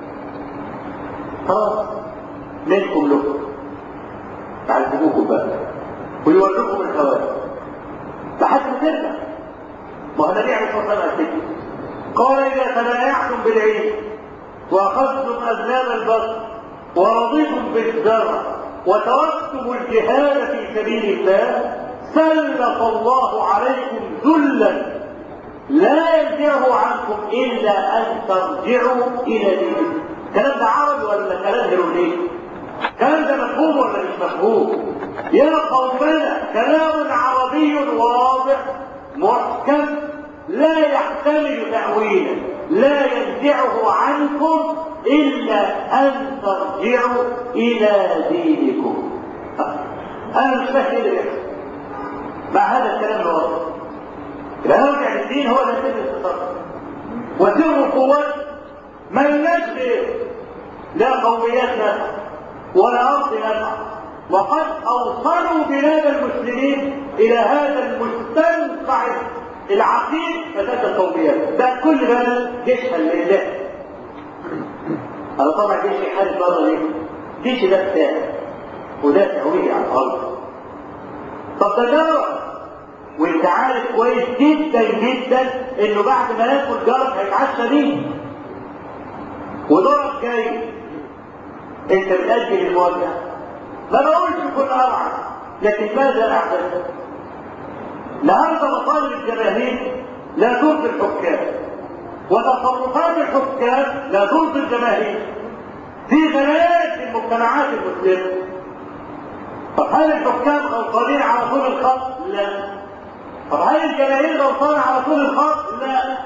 خلاص منكم له تعذبوكم بقى ويوريكم الخوارج لحد ما ترجع ما هو النبي عليه الصلاه والسلام قال اذا تبايعتم بالعين واخذتم اذناب البصر ورضيتم بالزرع وتركتم الجهاد في سبيل الله سلط الله عليكم ذلا لا يرجعه عنكم الا ان ترجعوا الى دينكم الكلام ده عربي ولا كلام هيروليك الكلام ده مفهوم ولا مش مفهوم يا قومنا كلام عربي واضح محكم لا يحتمل تأويلا لا ينزعه عنكم إلا أن ترجعوا إلى دينكم أنا مش فاهم إيه مع هذا الكلام الواضح يبقى نرجع للدين هو ده سر الاستقرار وسر قوات من نجد لا قوميات نفع ولا أرض نفع وقد أوصلوا بلاد المسلمين إلى هذا المستنقع العقيم فذات القوميات ده كل بلد جيشها لله أنا طبعا جيش حارب بره ليه؟ جيش ده بتاعي وده تهويه على الأرض طب ده جرب وانت عارف كويس جدا جدا انه بعد ما ياكل جرب هيتعشى بيه ودورك جاي انت بتأجل المواجهة ما بقولش كل أرعى لكن ماذا أحدث؟ النهارده مطالب الجماهير لا ترضي الحكام وتصرفات الحكام لا ترضي الجماهير في غلايات في المجتمعات المسلمة طب هل الحكام غلطانين على طول الخط؟ لا طب هل الجماهير غلطانة على طول الخط؟ لا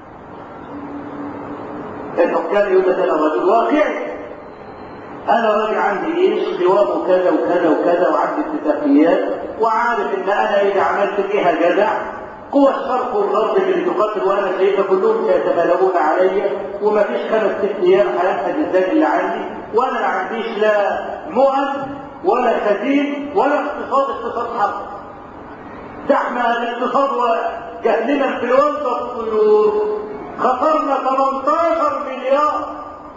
الحكام يقول لك انا رجل واقعي انا راجل عندي جيش جوابه كذا وكذا وكذا وعندي اتفاقيات وعارف ان انا اذا عملت فيها جدع قوى الشرق والغرب اللي تقاتل وانا شايفها كلهم سيتغلبون علي وما فيش خمس ست ايام هينفذ الزاد اللي عندي وانا ما عنديش لا مؤن ولا خزين ولا اقتصاد اقتصاد حرب زحمه الاقتصاد وجهلنا في الوسط الطيور خسرنا 18 مليار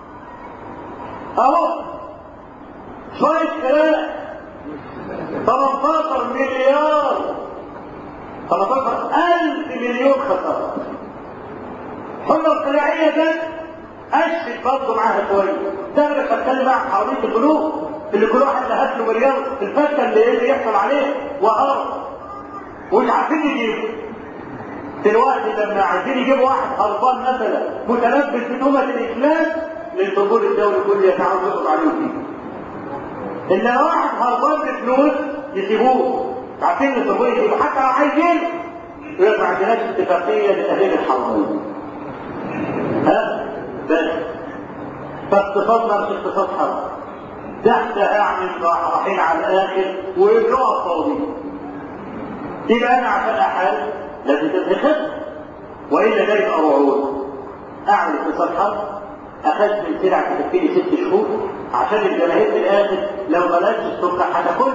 اهو شوية كلام 18 مليار 18 ألف مليون خسارة الحملة الصناعية ده أشفت برضه معاها كويس ده أنا بتكلم مع حوالين البنوك اللي كل واحد لهات له مليار الفتة اللي اللي يحصل عليه وأرض ومش عارفين يجيبوا دلوقتي لما عايزين يجيبوا واحد هربان مثلا متلبس بتهمة الإسلام للدخول الدولي كله يتعاون يقضوا عليه فيه إن واحد هربان بفلوس يسيبوه عارفين ان الدخول يسيبوه حتى لو عايزين يقول ما عندناش اتفاقية لتأهيل الحرمين ها بس فاقتصادنا مش اقتصاد حرب ده احنا يعني رايحين على الاخر ويبلغوا فاضي يبقى انا عشان احارب لازم تتخذ والا ده يبقى رعود اعمل اقتصاد حرب اخذت من سلع تكفيني ست شهور عشان الجماهير في الاخر لو بلاش السكر هتاكل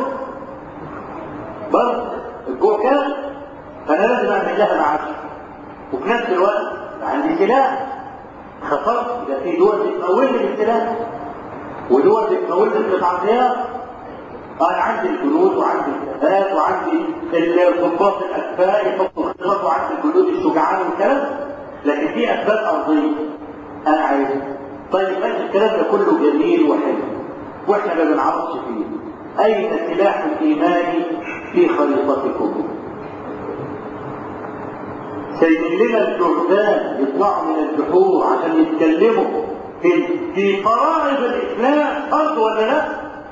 برضه الجوع كان فانا لازم اعمل لها معاش وفي نفس الوقت عندي سلاح خسرت يبقى في دول بتمولني بالسلاح ودول بتمولني بالعطيات انا عندي الجنود وعندي الكفاءات وعندي الضباط الاكفاء يحطوا خطط وعندي الجنود الشجعان والكلام لكن في اسباب ارضيه انا عايزها طيب ماشي الكلام ده كله جميل وحلو واحنا ما بنعرفش فيه اين سلاح الايمان في خريطتكم سايبين لنا الجهدان يطلعوا من البحور عشان يتكلموا في في فرائض الاسلام فرض ولا لا؟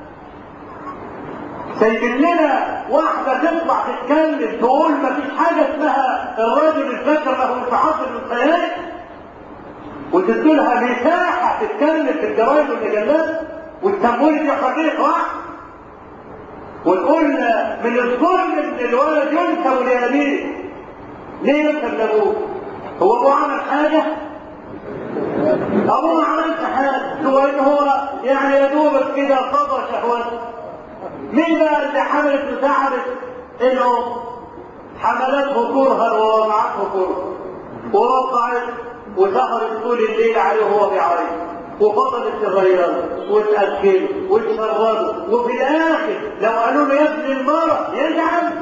سايبين لنا واحدة تطلع تتكلم تقول ما فيش حاجة اسمها الراجل الذكر له انفعاص الخيال وتدولها مساحة تتكلم في الجرايد والمجلات والتمويل في حقيقة واحد ونقول من الظلم ان الولد ينسب لابيه ليه ينسب لابوه؟ هو ابوه عمل حاجة؟ ابوه ما عملش حاجة هو ان هو يعني يا دوبك كده قضى شهوته مين بقى اللي حملت وسعرت الام حملته كرها ووضعته كرها ووقعت وسهرت طول الليل عليه وهو بيعيط وفضلت تغيره وتأكله وتشربه وفي الآخر لو قالوا له يا ابن المرة يزعل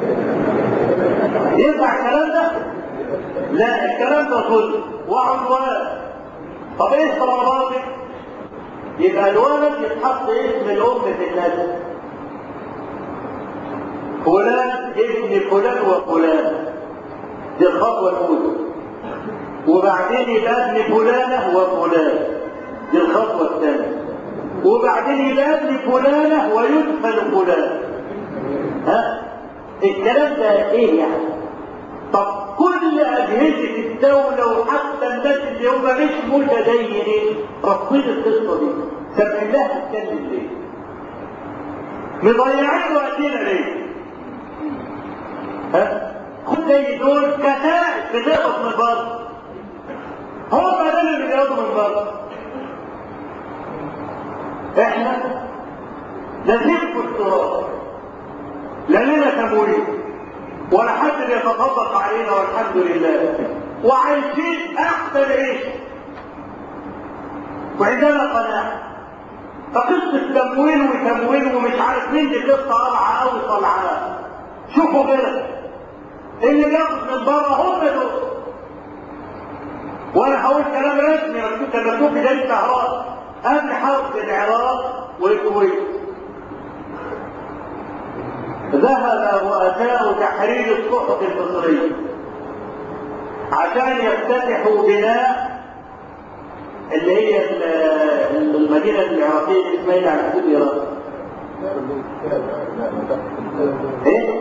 ينفع الكلام ده؟ لا الكلام ده ظلم وعدوان طب ايه طلباتك؟ يبقى الولد يتحط اسم الام في النسب فلان ابن فلان وفلان دي الخطوه الاولى وبعدين يبقى ابن فلانه وفلان دي الخطوه الثانيه وبعدين يبقى ابن فلانه ويدفن فلان ها الكلام ده ايه يعني طب كل اجهزه الدوله وحتى الناس اللي هم مش متدينين رافضين القصه دي سامعين لها تتكلم ليه؟ مضيعين وقتنا ليه؟ ها؟ خد زي دول كتائب بتقبض من بره هم دول اللي بيقبضوا من بره احنا لازم التراب لا لنا تمويل ولا حد بيتصدق علينا والحمد لله وعايشين احسن عيش وعندنا قناعه فقصه تمويل وتمويل ومش عارف مين دي قصه قرعه قوي طلعانه شوفوا كده اللي بياخد من بره هم دول وانا هقول كلام رسمي مكتوب كان مكتوب في جريده الاهرام قبل حرب العراق والكويت ذهب رؤساء تحرير الصحف المصرية عشان يفتتحوا بناء اللي هي المدينة العراقية اللي اسمها ايه على حدود ايران؟ ايه؟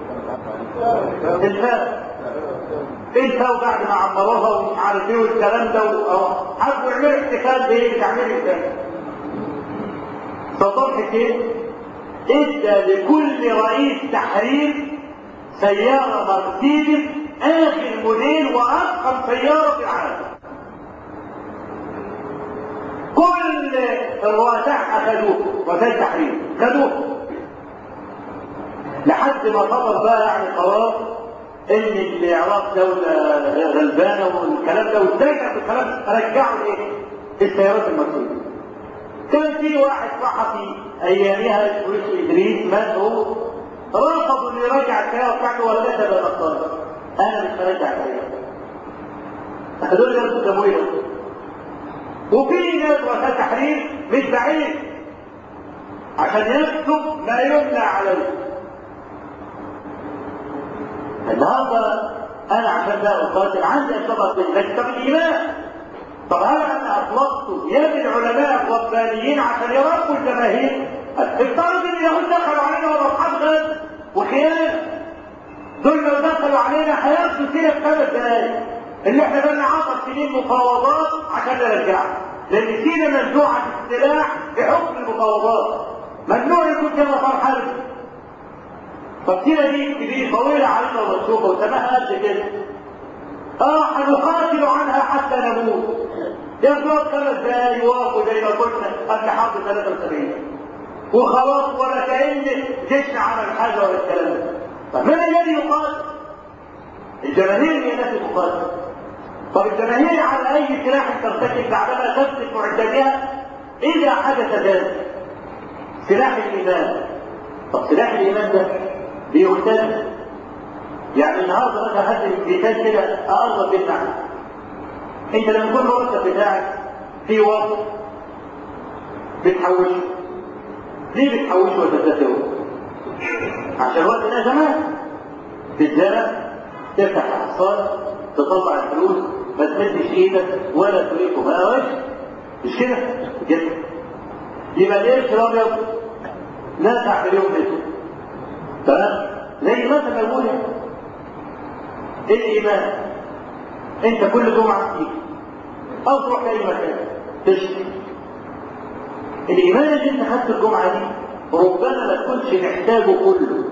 الفاء الفاء بعد ما عمروها ومش عارف ايه والكلام ده حبوا يعملوا احتفال بايه؟ تعمير الفاء صدام حسين ادى لكل رئيس تحرير سيارة مرسيدس آخر موديل وأضخم سيارة في العالم. كل الرؤساء أخذوه رؤساء التحرير خدوه لحد ما صدر بقى يعني قرار ان العراق دولة غلبانة والكلام ده واتجه بالكلام رجعوا الايه؟ السيارات المرسيدس. كان في واحد صحفي ايامها اسمه ادريس مات هو رفض انه يراجع السياره بتاعته ولا كتب الاخطار انا مش هراجع السياره هدول جابوا تمويل وفي ناس رؤساء تحرير مش بعيد عشان يكتب ما يمنع عليه النهارده انا عشان ده اقاتل عندي اسباب لكن طب الايمان طب هل انا اطلقت يد العلماء الربانيين عشان يربوا الجماهير؟ افترض ان اليهود دخلوا علينا واصحاب غد وخيانه دول لو دخلوا علينا هياخدوا سيره في خمس دقايق اللي احنا بقى 10 سنين مفاوضات عشان نرجعها لان سينا منزوعه السلاح بحكم المفاوضات ممنوع يكون فيها مسار حربي فالسيره دي كبيره طويله علينا ومنسوخه وسماها قد كده اه هنقاتل عنها حتى نموت يفضل خمس دقايق يوقفوا زي ما قلنا قبل حرب 73 وخلاص ولا كأن جيشنا عمل حاجه ولا الكلام ده طب من الذي يقاتل؟ الجماهير هي التي تقاتل طب الجماهير على اي سلاح ترتكب بعدما تمسك معدتها اذا حدث ذلك سلاح الايمان طب سلاح الايمان ده بيختلف يعني النهارده مثلا هات مثال كده اقرب بالمعنى انت لما يكون المرتب بتاعك في وقت بتحوشه ليه بتحوشه وتدخره؟ عشان وقت الازمات بالزرع تفتح حصان تطلع الفلوس ما تمدش ايدك ولا تريده ما وش مش كده؟ كده يبقى القرش الابيض نافع في اليوم ده تمام؟ زي مثلا اقول الايمان انت كل جمعه تيجي او تروح اي مكان تشتري الايمان اللي انت خدت الجمعه دي ربما ما تكونش محتاجه كله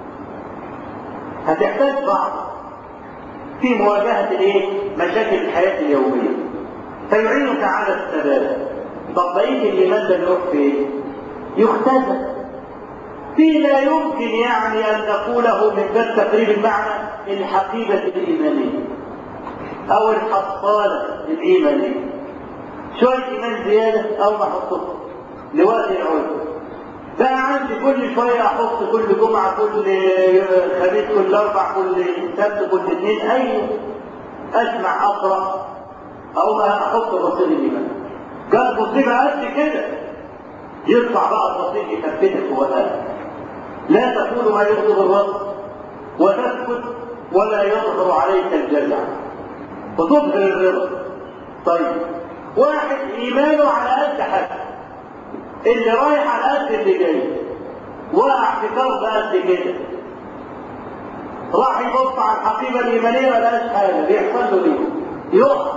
هتحتاج بعض في مواجهه الايه مشاكل الحياه اليوميه فيعينك على الثبات طب بقيه الايمان ده يروح فين؟ يختزل في لا يمكن يعني ان نقوله من باب تقريب المعنى الحقيبه الايمانيه او الحصاله الايمانيه شويه ايمان زياده او نحطه لوقت العود بقى عندي كل شويه احط كل جمعه كل خميس كل اربع كل سبت كل اثنين اي اسمع اقرا او احط رصيد الايمان جاب مصيبه قد كده يطلع بقى الرصيد يثبتك هو لا تقول ما يغضب الرب وتسكت ولا يظهر عليك الجزع وتظهر الرضا طيب واحد ايمانه على قد حاجه اللي رايح على قد اللي جاي وقع في كرب قد كده راح يبص على الحقيبه الايمانيه ما لقاش حاجه بيحصل له ايه؟ يقع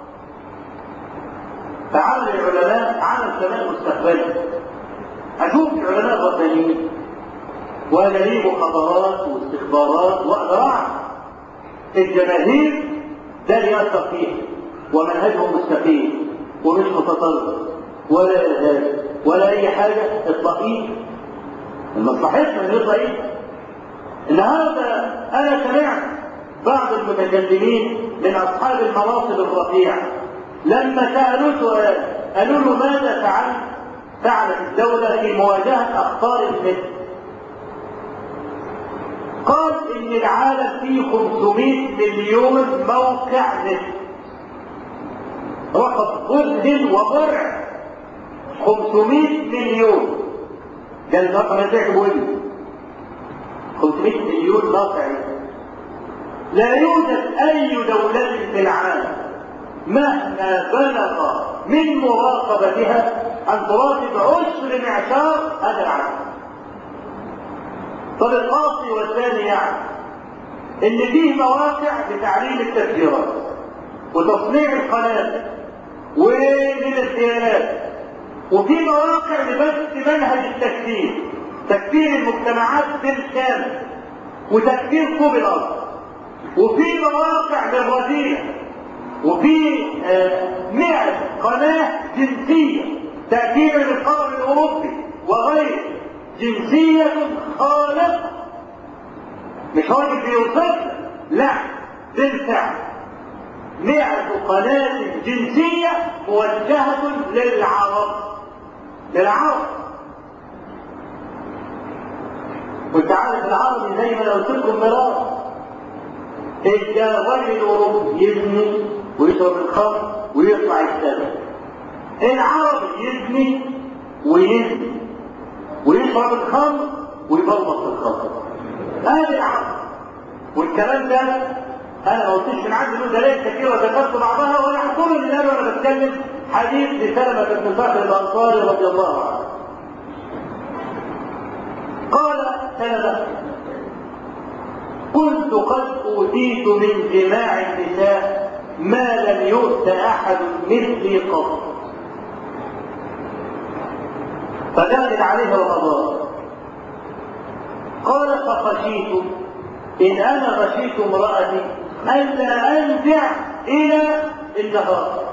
فعمل العلماء عمل كمان مستقبلي اشوف العلماء الربانيين وانا لي مخابرات واستخبارات واقدر اعرف الجماهير ده اللي ياثر فيها ومنهجهم مستقيم ومش متطرف ولا ارهاب ولا اي حاجه الضئيل مصلحتنا ان الضئيل النهارده انا سمعت بعض المتكلمين من اصحاب المناصب الرفيعه لما سالوه سؤال قالوا له ماذا فعلت فعلت الدوله في مواجهه اخطار المثل قال ان العالم فيه 500 مليون موقع نت رقم مذهل ومرعب 500 مليون ده الرقم اللي تعجبه لي 500 مليون موقع لا يوجد اي دولة في العالم مهما بلغ من مراقبتها ان تراقب عشر معشار هذا العالم طب القاصي والثاني يعني ان فيه مواقع لتعليم التفجيرات وتصنيع القنابل ومن الديانات وفي مواقع لبث منهج التكفير تكفير المجتمعات بالكامل وتكفير طوب الارض وفي مواقع للرذيله وفي مئة قناة جنسية تأثير للقمر الأوروبي وغيره جنسية خالقة مش راجل بيوصفها لا بالفعل مئة قناة جنسية موجهة للعرب للعرب وانت عارف العربي زي ما انا قلت لكم مرارا الراجل الاوروبي يزني ويشرب الخمر ويطلع يشتغل العربي يزني ويزني ويشرب الخمر ويبلبط الخمر هذا العرب والكلام ده انا ما قلتش من عندي له دلائل كثيره وذكرت بعضها ولا احضر الان وانا بتكلم حديث لسلمه بن فخر الانصاري رضي الله عنه قال سلمه كنت قد اوتيت من جماع النساء ما لم يؤت احد مثلي قط فدخل عليه رمضان قال فخشيت ان انا غشيت امرأتي الا انزع الى النهار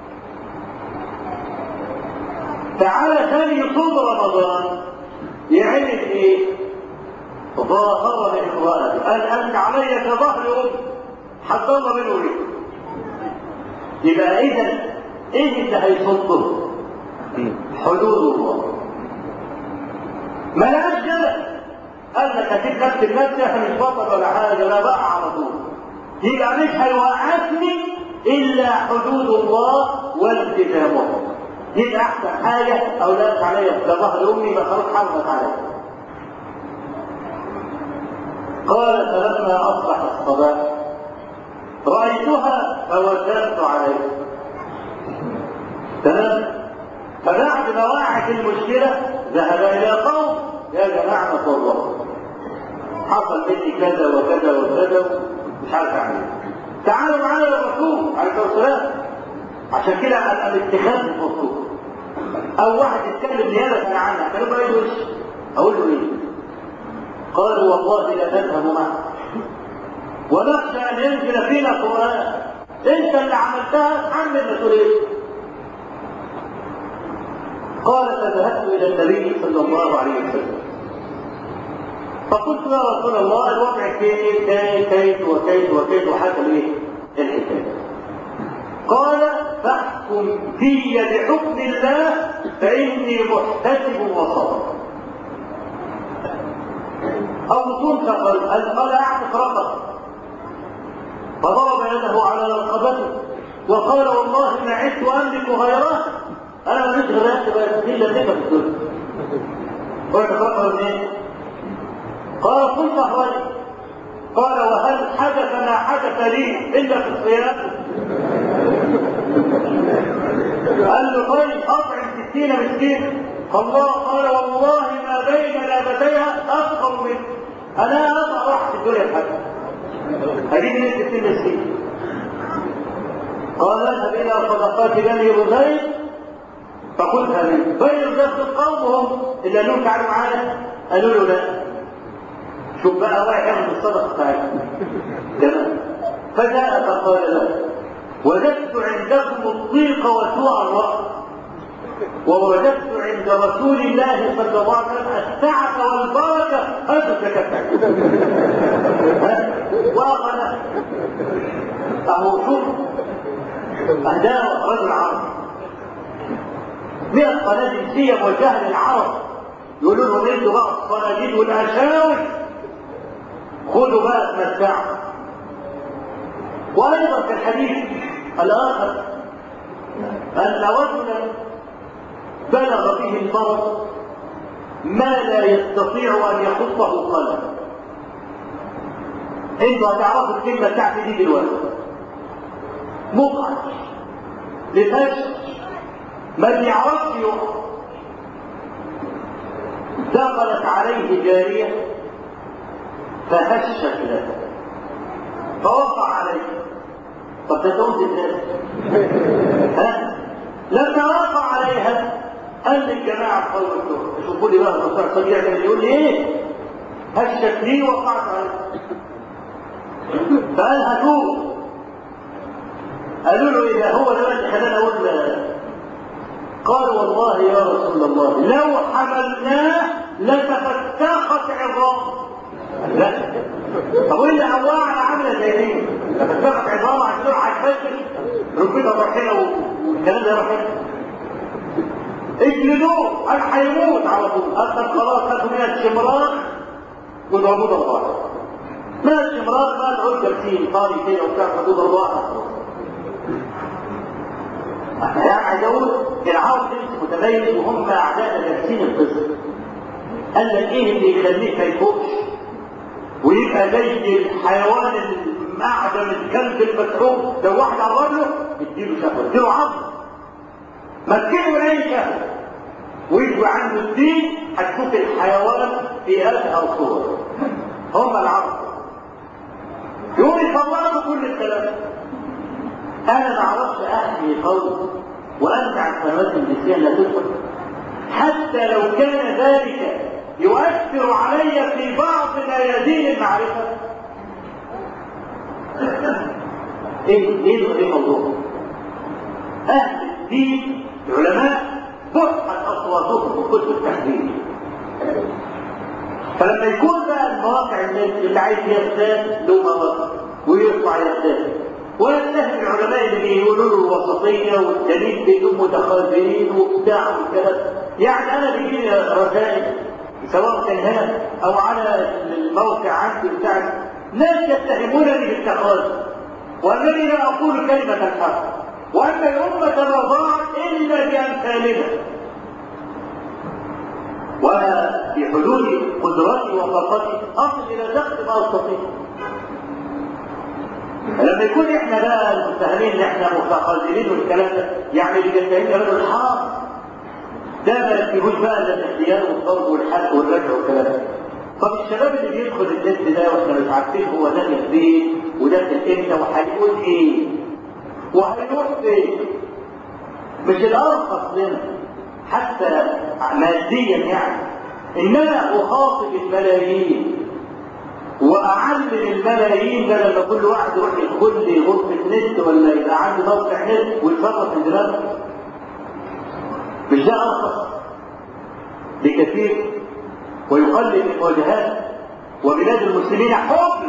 تعالى ثاني يصوم رمضان يعمل ايه ظاهر من امرأتي قال انت علي كظهر امي حضر منه ايه يبقى اذا ايه اللي هيصده حدود الله ما لهاش جبل قال لك هتجيب نفس النفس احنا مش بطل ولا حاجه لا بقى على طول يبقى مش هيوقفني الا حدود الله والتزامه يبقى احسن حاجه اولادك عليا ده ظهر امي ما خلاص حرمت عليا قال فلما اصبح الصباح رايتها فوجدت عليها تمام فبعد ما وقعت المشكله ذهب الى قوم يا جماعه الله حصل مني كذا وكذا وكذا مش عارف اعمل ايه تعالوا معانا للرسول عليه الصلاه والسلام عشان كده ابقى الاتخاذ الرسول او واحد يتكلم نيابه عنها كانوا بقى وش اقول له ايه قالوا والله لا نذهب معك ونخشى ان ينزل فينا قران انت اللي عملتها تحمل مسؤوليه قال فذهبت الى النبي صلى الله عليه وسلم فقلت يا رسول الله الوضع كيف كيف كيف وكيف وكيف وحكى ايه الحكايه قال فاحكم في بحكم الله فاني محتسب وصبر او تنفق قال اعتق رقبه فضرب يده على رقبته وقال والله ما عدت املك غيره انا ماليش غير بس الا بك في الدنيا قلت رقبه منين؟ قال قلت اخرج قال وهل حدث ما حدث لي الا في الصيام قال له طيب اطعم ستين مسكين الله قال والله ما بين لابتيها اثقل منه انا اطلع واحد في الدنيا بحاجه هجيب من ستين مسكين قال اذهب الى صدقات بني رزيق فقلت امين بني رزيق القوم هم اللي قالوا لهم تعالوا معانا قالوا له لا شوف بقى رايح ياخد الصدقه بتاعتنا تمام فجاء فقال له وجدت عندكم الضيق وسوء الرأي ووجدت عند رسول الله صلى الله عليه وسلم السعة والبركة هذا زكاة وأخذ أهو شوف أهداه رجل عربي من القناديل جنسية موجهة للعرب يقولوا لهم انتوا بقى الصناديد والأشاوي خذوا بقى تمتعوا وأيضا في الحديث الآخر أن رجلا بلغ به المرض ما لا يستطيع أن يخطه قلم انتوا هتعرفوا الكلمة بتاعتي دي دلوقتي مقعد لفشل ما بيعرفش يقف دخلت عليه جارية فهشت له فوقع عليه طب ده تقول ازاي؟ ها؟ لما وقع عليها قال للجماعة قوم الدور شوفوا لي بقى الرسول صلى الله يقول لي ايه؟ هشت لي وقعت عليه فقال هاتوه قالوا له اذا هو ده اللي خلانا اقول قال والله يا رسول الله لو حملناه لتفتخت عظام لا طب وايه اللي هواها عامله زي دي تفتخت عظام عشان هتفشل ربنا رحنا والكلام ده رحنا اجلدوه قال هيموت على طول قال خلاص هاتوا من الشمراء وضربوه ضربات ما الشمراء ما العود جالسين طاري كده وبتاع خدوه ضربات احنا يعني عايز اقول العرب متميز وهم اعداء جالسين القصه قال لك ايه اللي يخليك ما يفوقش ويبقى زي الحيوان المعدم الكلب المسعوب لو واحد قرب له اديله شهوه اديله عظم مسكينه من اي شهوه ويجوا عنده الدين هتشوف الحيوان في ازهر صور هم العرب يقول يطلعوا كل الكلام انا ما اعرفش احمي قوم وانت عن سنوات النسيان لا تدخل حتى لو كان ذلك يؤثر علي في بعض ميادين المعرفه ايه ايه ايه الموضوع اهل الدين العلماء فتحت اصواتهم في كتب التحديد فلما يكون بقى المواقع اللي عايز يغتاب له مواقع ويطلع يغتاب ويتهم العلماء اللي بيقولوا له الوسطيه والدليل بينهم متخاذلين وبتاع والكلام يعني انا بيجي لي رسائل سواء كان هنا او على الموقع عندي بتاع ناس يتهمونني بالتخاذل وانني لا اقول كلمه الحق وان الامه ما ضاعت الا بامثالنا وفي حدود قدرتي وطاقتي اصل الى دخل ما استطيع لما يكون احنا بقى المتهمين ان احنا متخاذلين والكلام ده يعني اللي بيتهمنا بدل الحرام ده ما يكتبوش بقى الا الاختيار والضرب والحرق والرجع والكلام ده طب الشباب اللي بيدخل النت ده واحنا مش عارفين هو داخل فين وداخل امتى وهيقول ايه وهيروح فين مش الارخص لنا حتى ماديا يعني انما اخاطب الملايين واعلم الملايين ده لما كل واحد يروح يدخل لي غرفه نت ولا يبقى عنده موقع نت ويتصرف في دماغه مش ده ارخص بكثير ويقلل المواجهات وبلاد المسلمين حب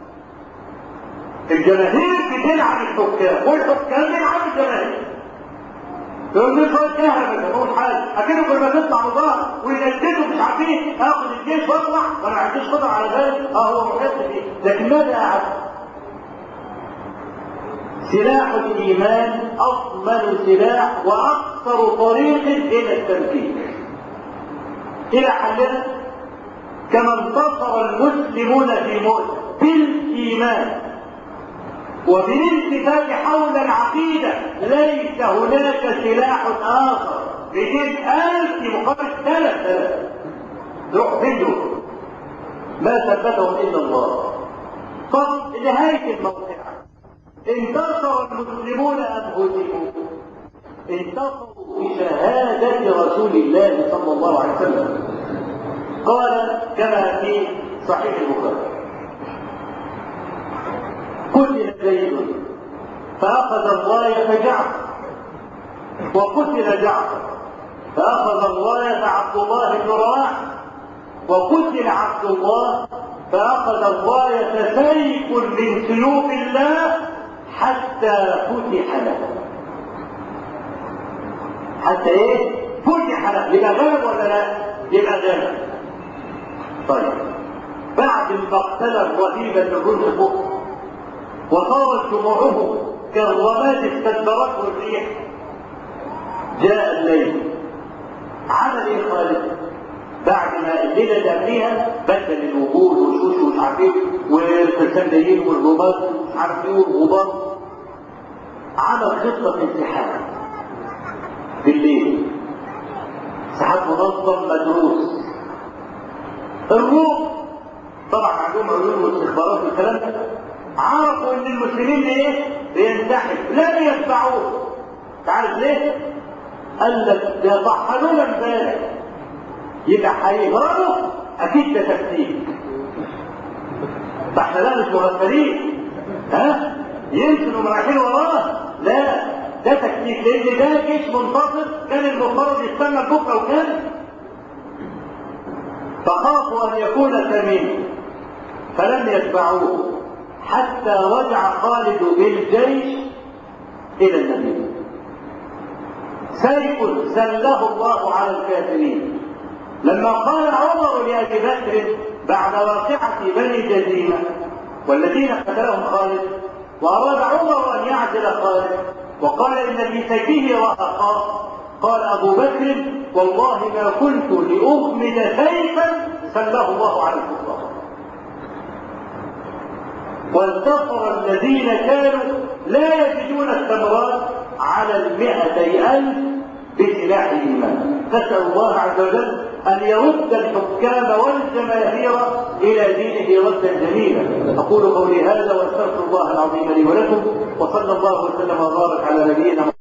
الجماهير بتلعب الحكام والحكام بيلعبوا الجماهير يقول لي شويه كهرباء ما تقول حاجه اكنه كل ما تطلع مظاهر وينجدوا مش عارفين اخد الجيش واطلع وانا ما عنديش قدره على ذلك اه هو محيط فيه لكن ماذا اعد؟ سلاح الايمان اضمن سلاح واقصر طريق الى التنفيذ الى حلنا كما انتصر المسلمون في مؤتة بالايمان وبالالتفات حول العقيدة ليس هناك سلاح آخر بجيب ألف مقابل ثلاث ثلاث روح فين ما ثبتهم إلا الله طب نهاية الموقع انتصر المسلمون أم هزموا انتصروا بشهادة رسول الله صلى الله عليه وسلم قال كما في صحيح البخاري قتل زيد فأخذ الراية جعفر وقتل جعفر فأخذ الراية عبد الله بن رواحة وقتل عبد الله فأخذ الراية سيف من سيوف الله حتى فتح له حتى ايه؟ فتح له يبقى غلب ولا لا؟ يبقى غلب طيب بعد المقتلة الرهيبة الرزق وصارت دموعه كالرماد استدبرته الريح جاء الليل عمل ايه خالد بعد ما الليله اللي قبليها بدل الوجود والشوش ومش عارف ايه والفسنديين والرباط ومش عارف ايه والغبار عمل خطه انسحاب بالليل انسحاب منظم مدروس الروم طبعا عندهم علوم واستخبارات والكلام ده عرفوا ان المسلمين ايه بينسحب لم يتبعوه تعرف ليه قال لك ده طحنونا امبارح يبقى هيهربوا اكيد ده تكتيك فاحنا لا مش مغفلين ها يمكن رايحين وراه لا ده تكتيك لان ده جيش منتصر كان المفترض يستنى بكره وكان فخافوا ان يكون ثمين فلم يتبعوه حتى رجع خالد بالجيش الى النبي سيف سله الله على الكافرين لما قال عمر لابي بكر بعد واقعه بني جزيمه والذين قتلهم خالد واراد عمر ان يعزل خالد وقال ان في سيفه رهقا قال ابو بكر والله ما كنت لاغمد سيفا سله الله على الكفار وانتصر الذين كانوا لا يجدون الثمرات على المئتي ألف بسلاح الإيمان نسأل الله عز وجل أن يرد الحكام والجماهير إلى دينه ردا جميلا أقول قولي هذا وأستغفر الله العظيم لي ولكم وصلى الله وسلم وبارك على نبينا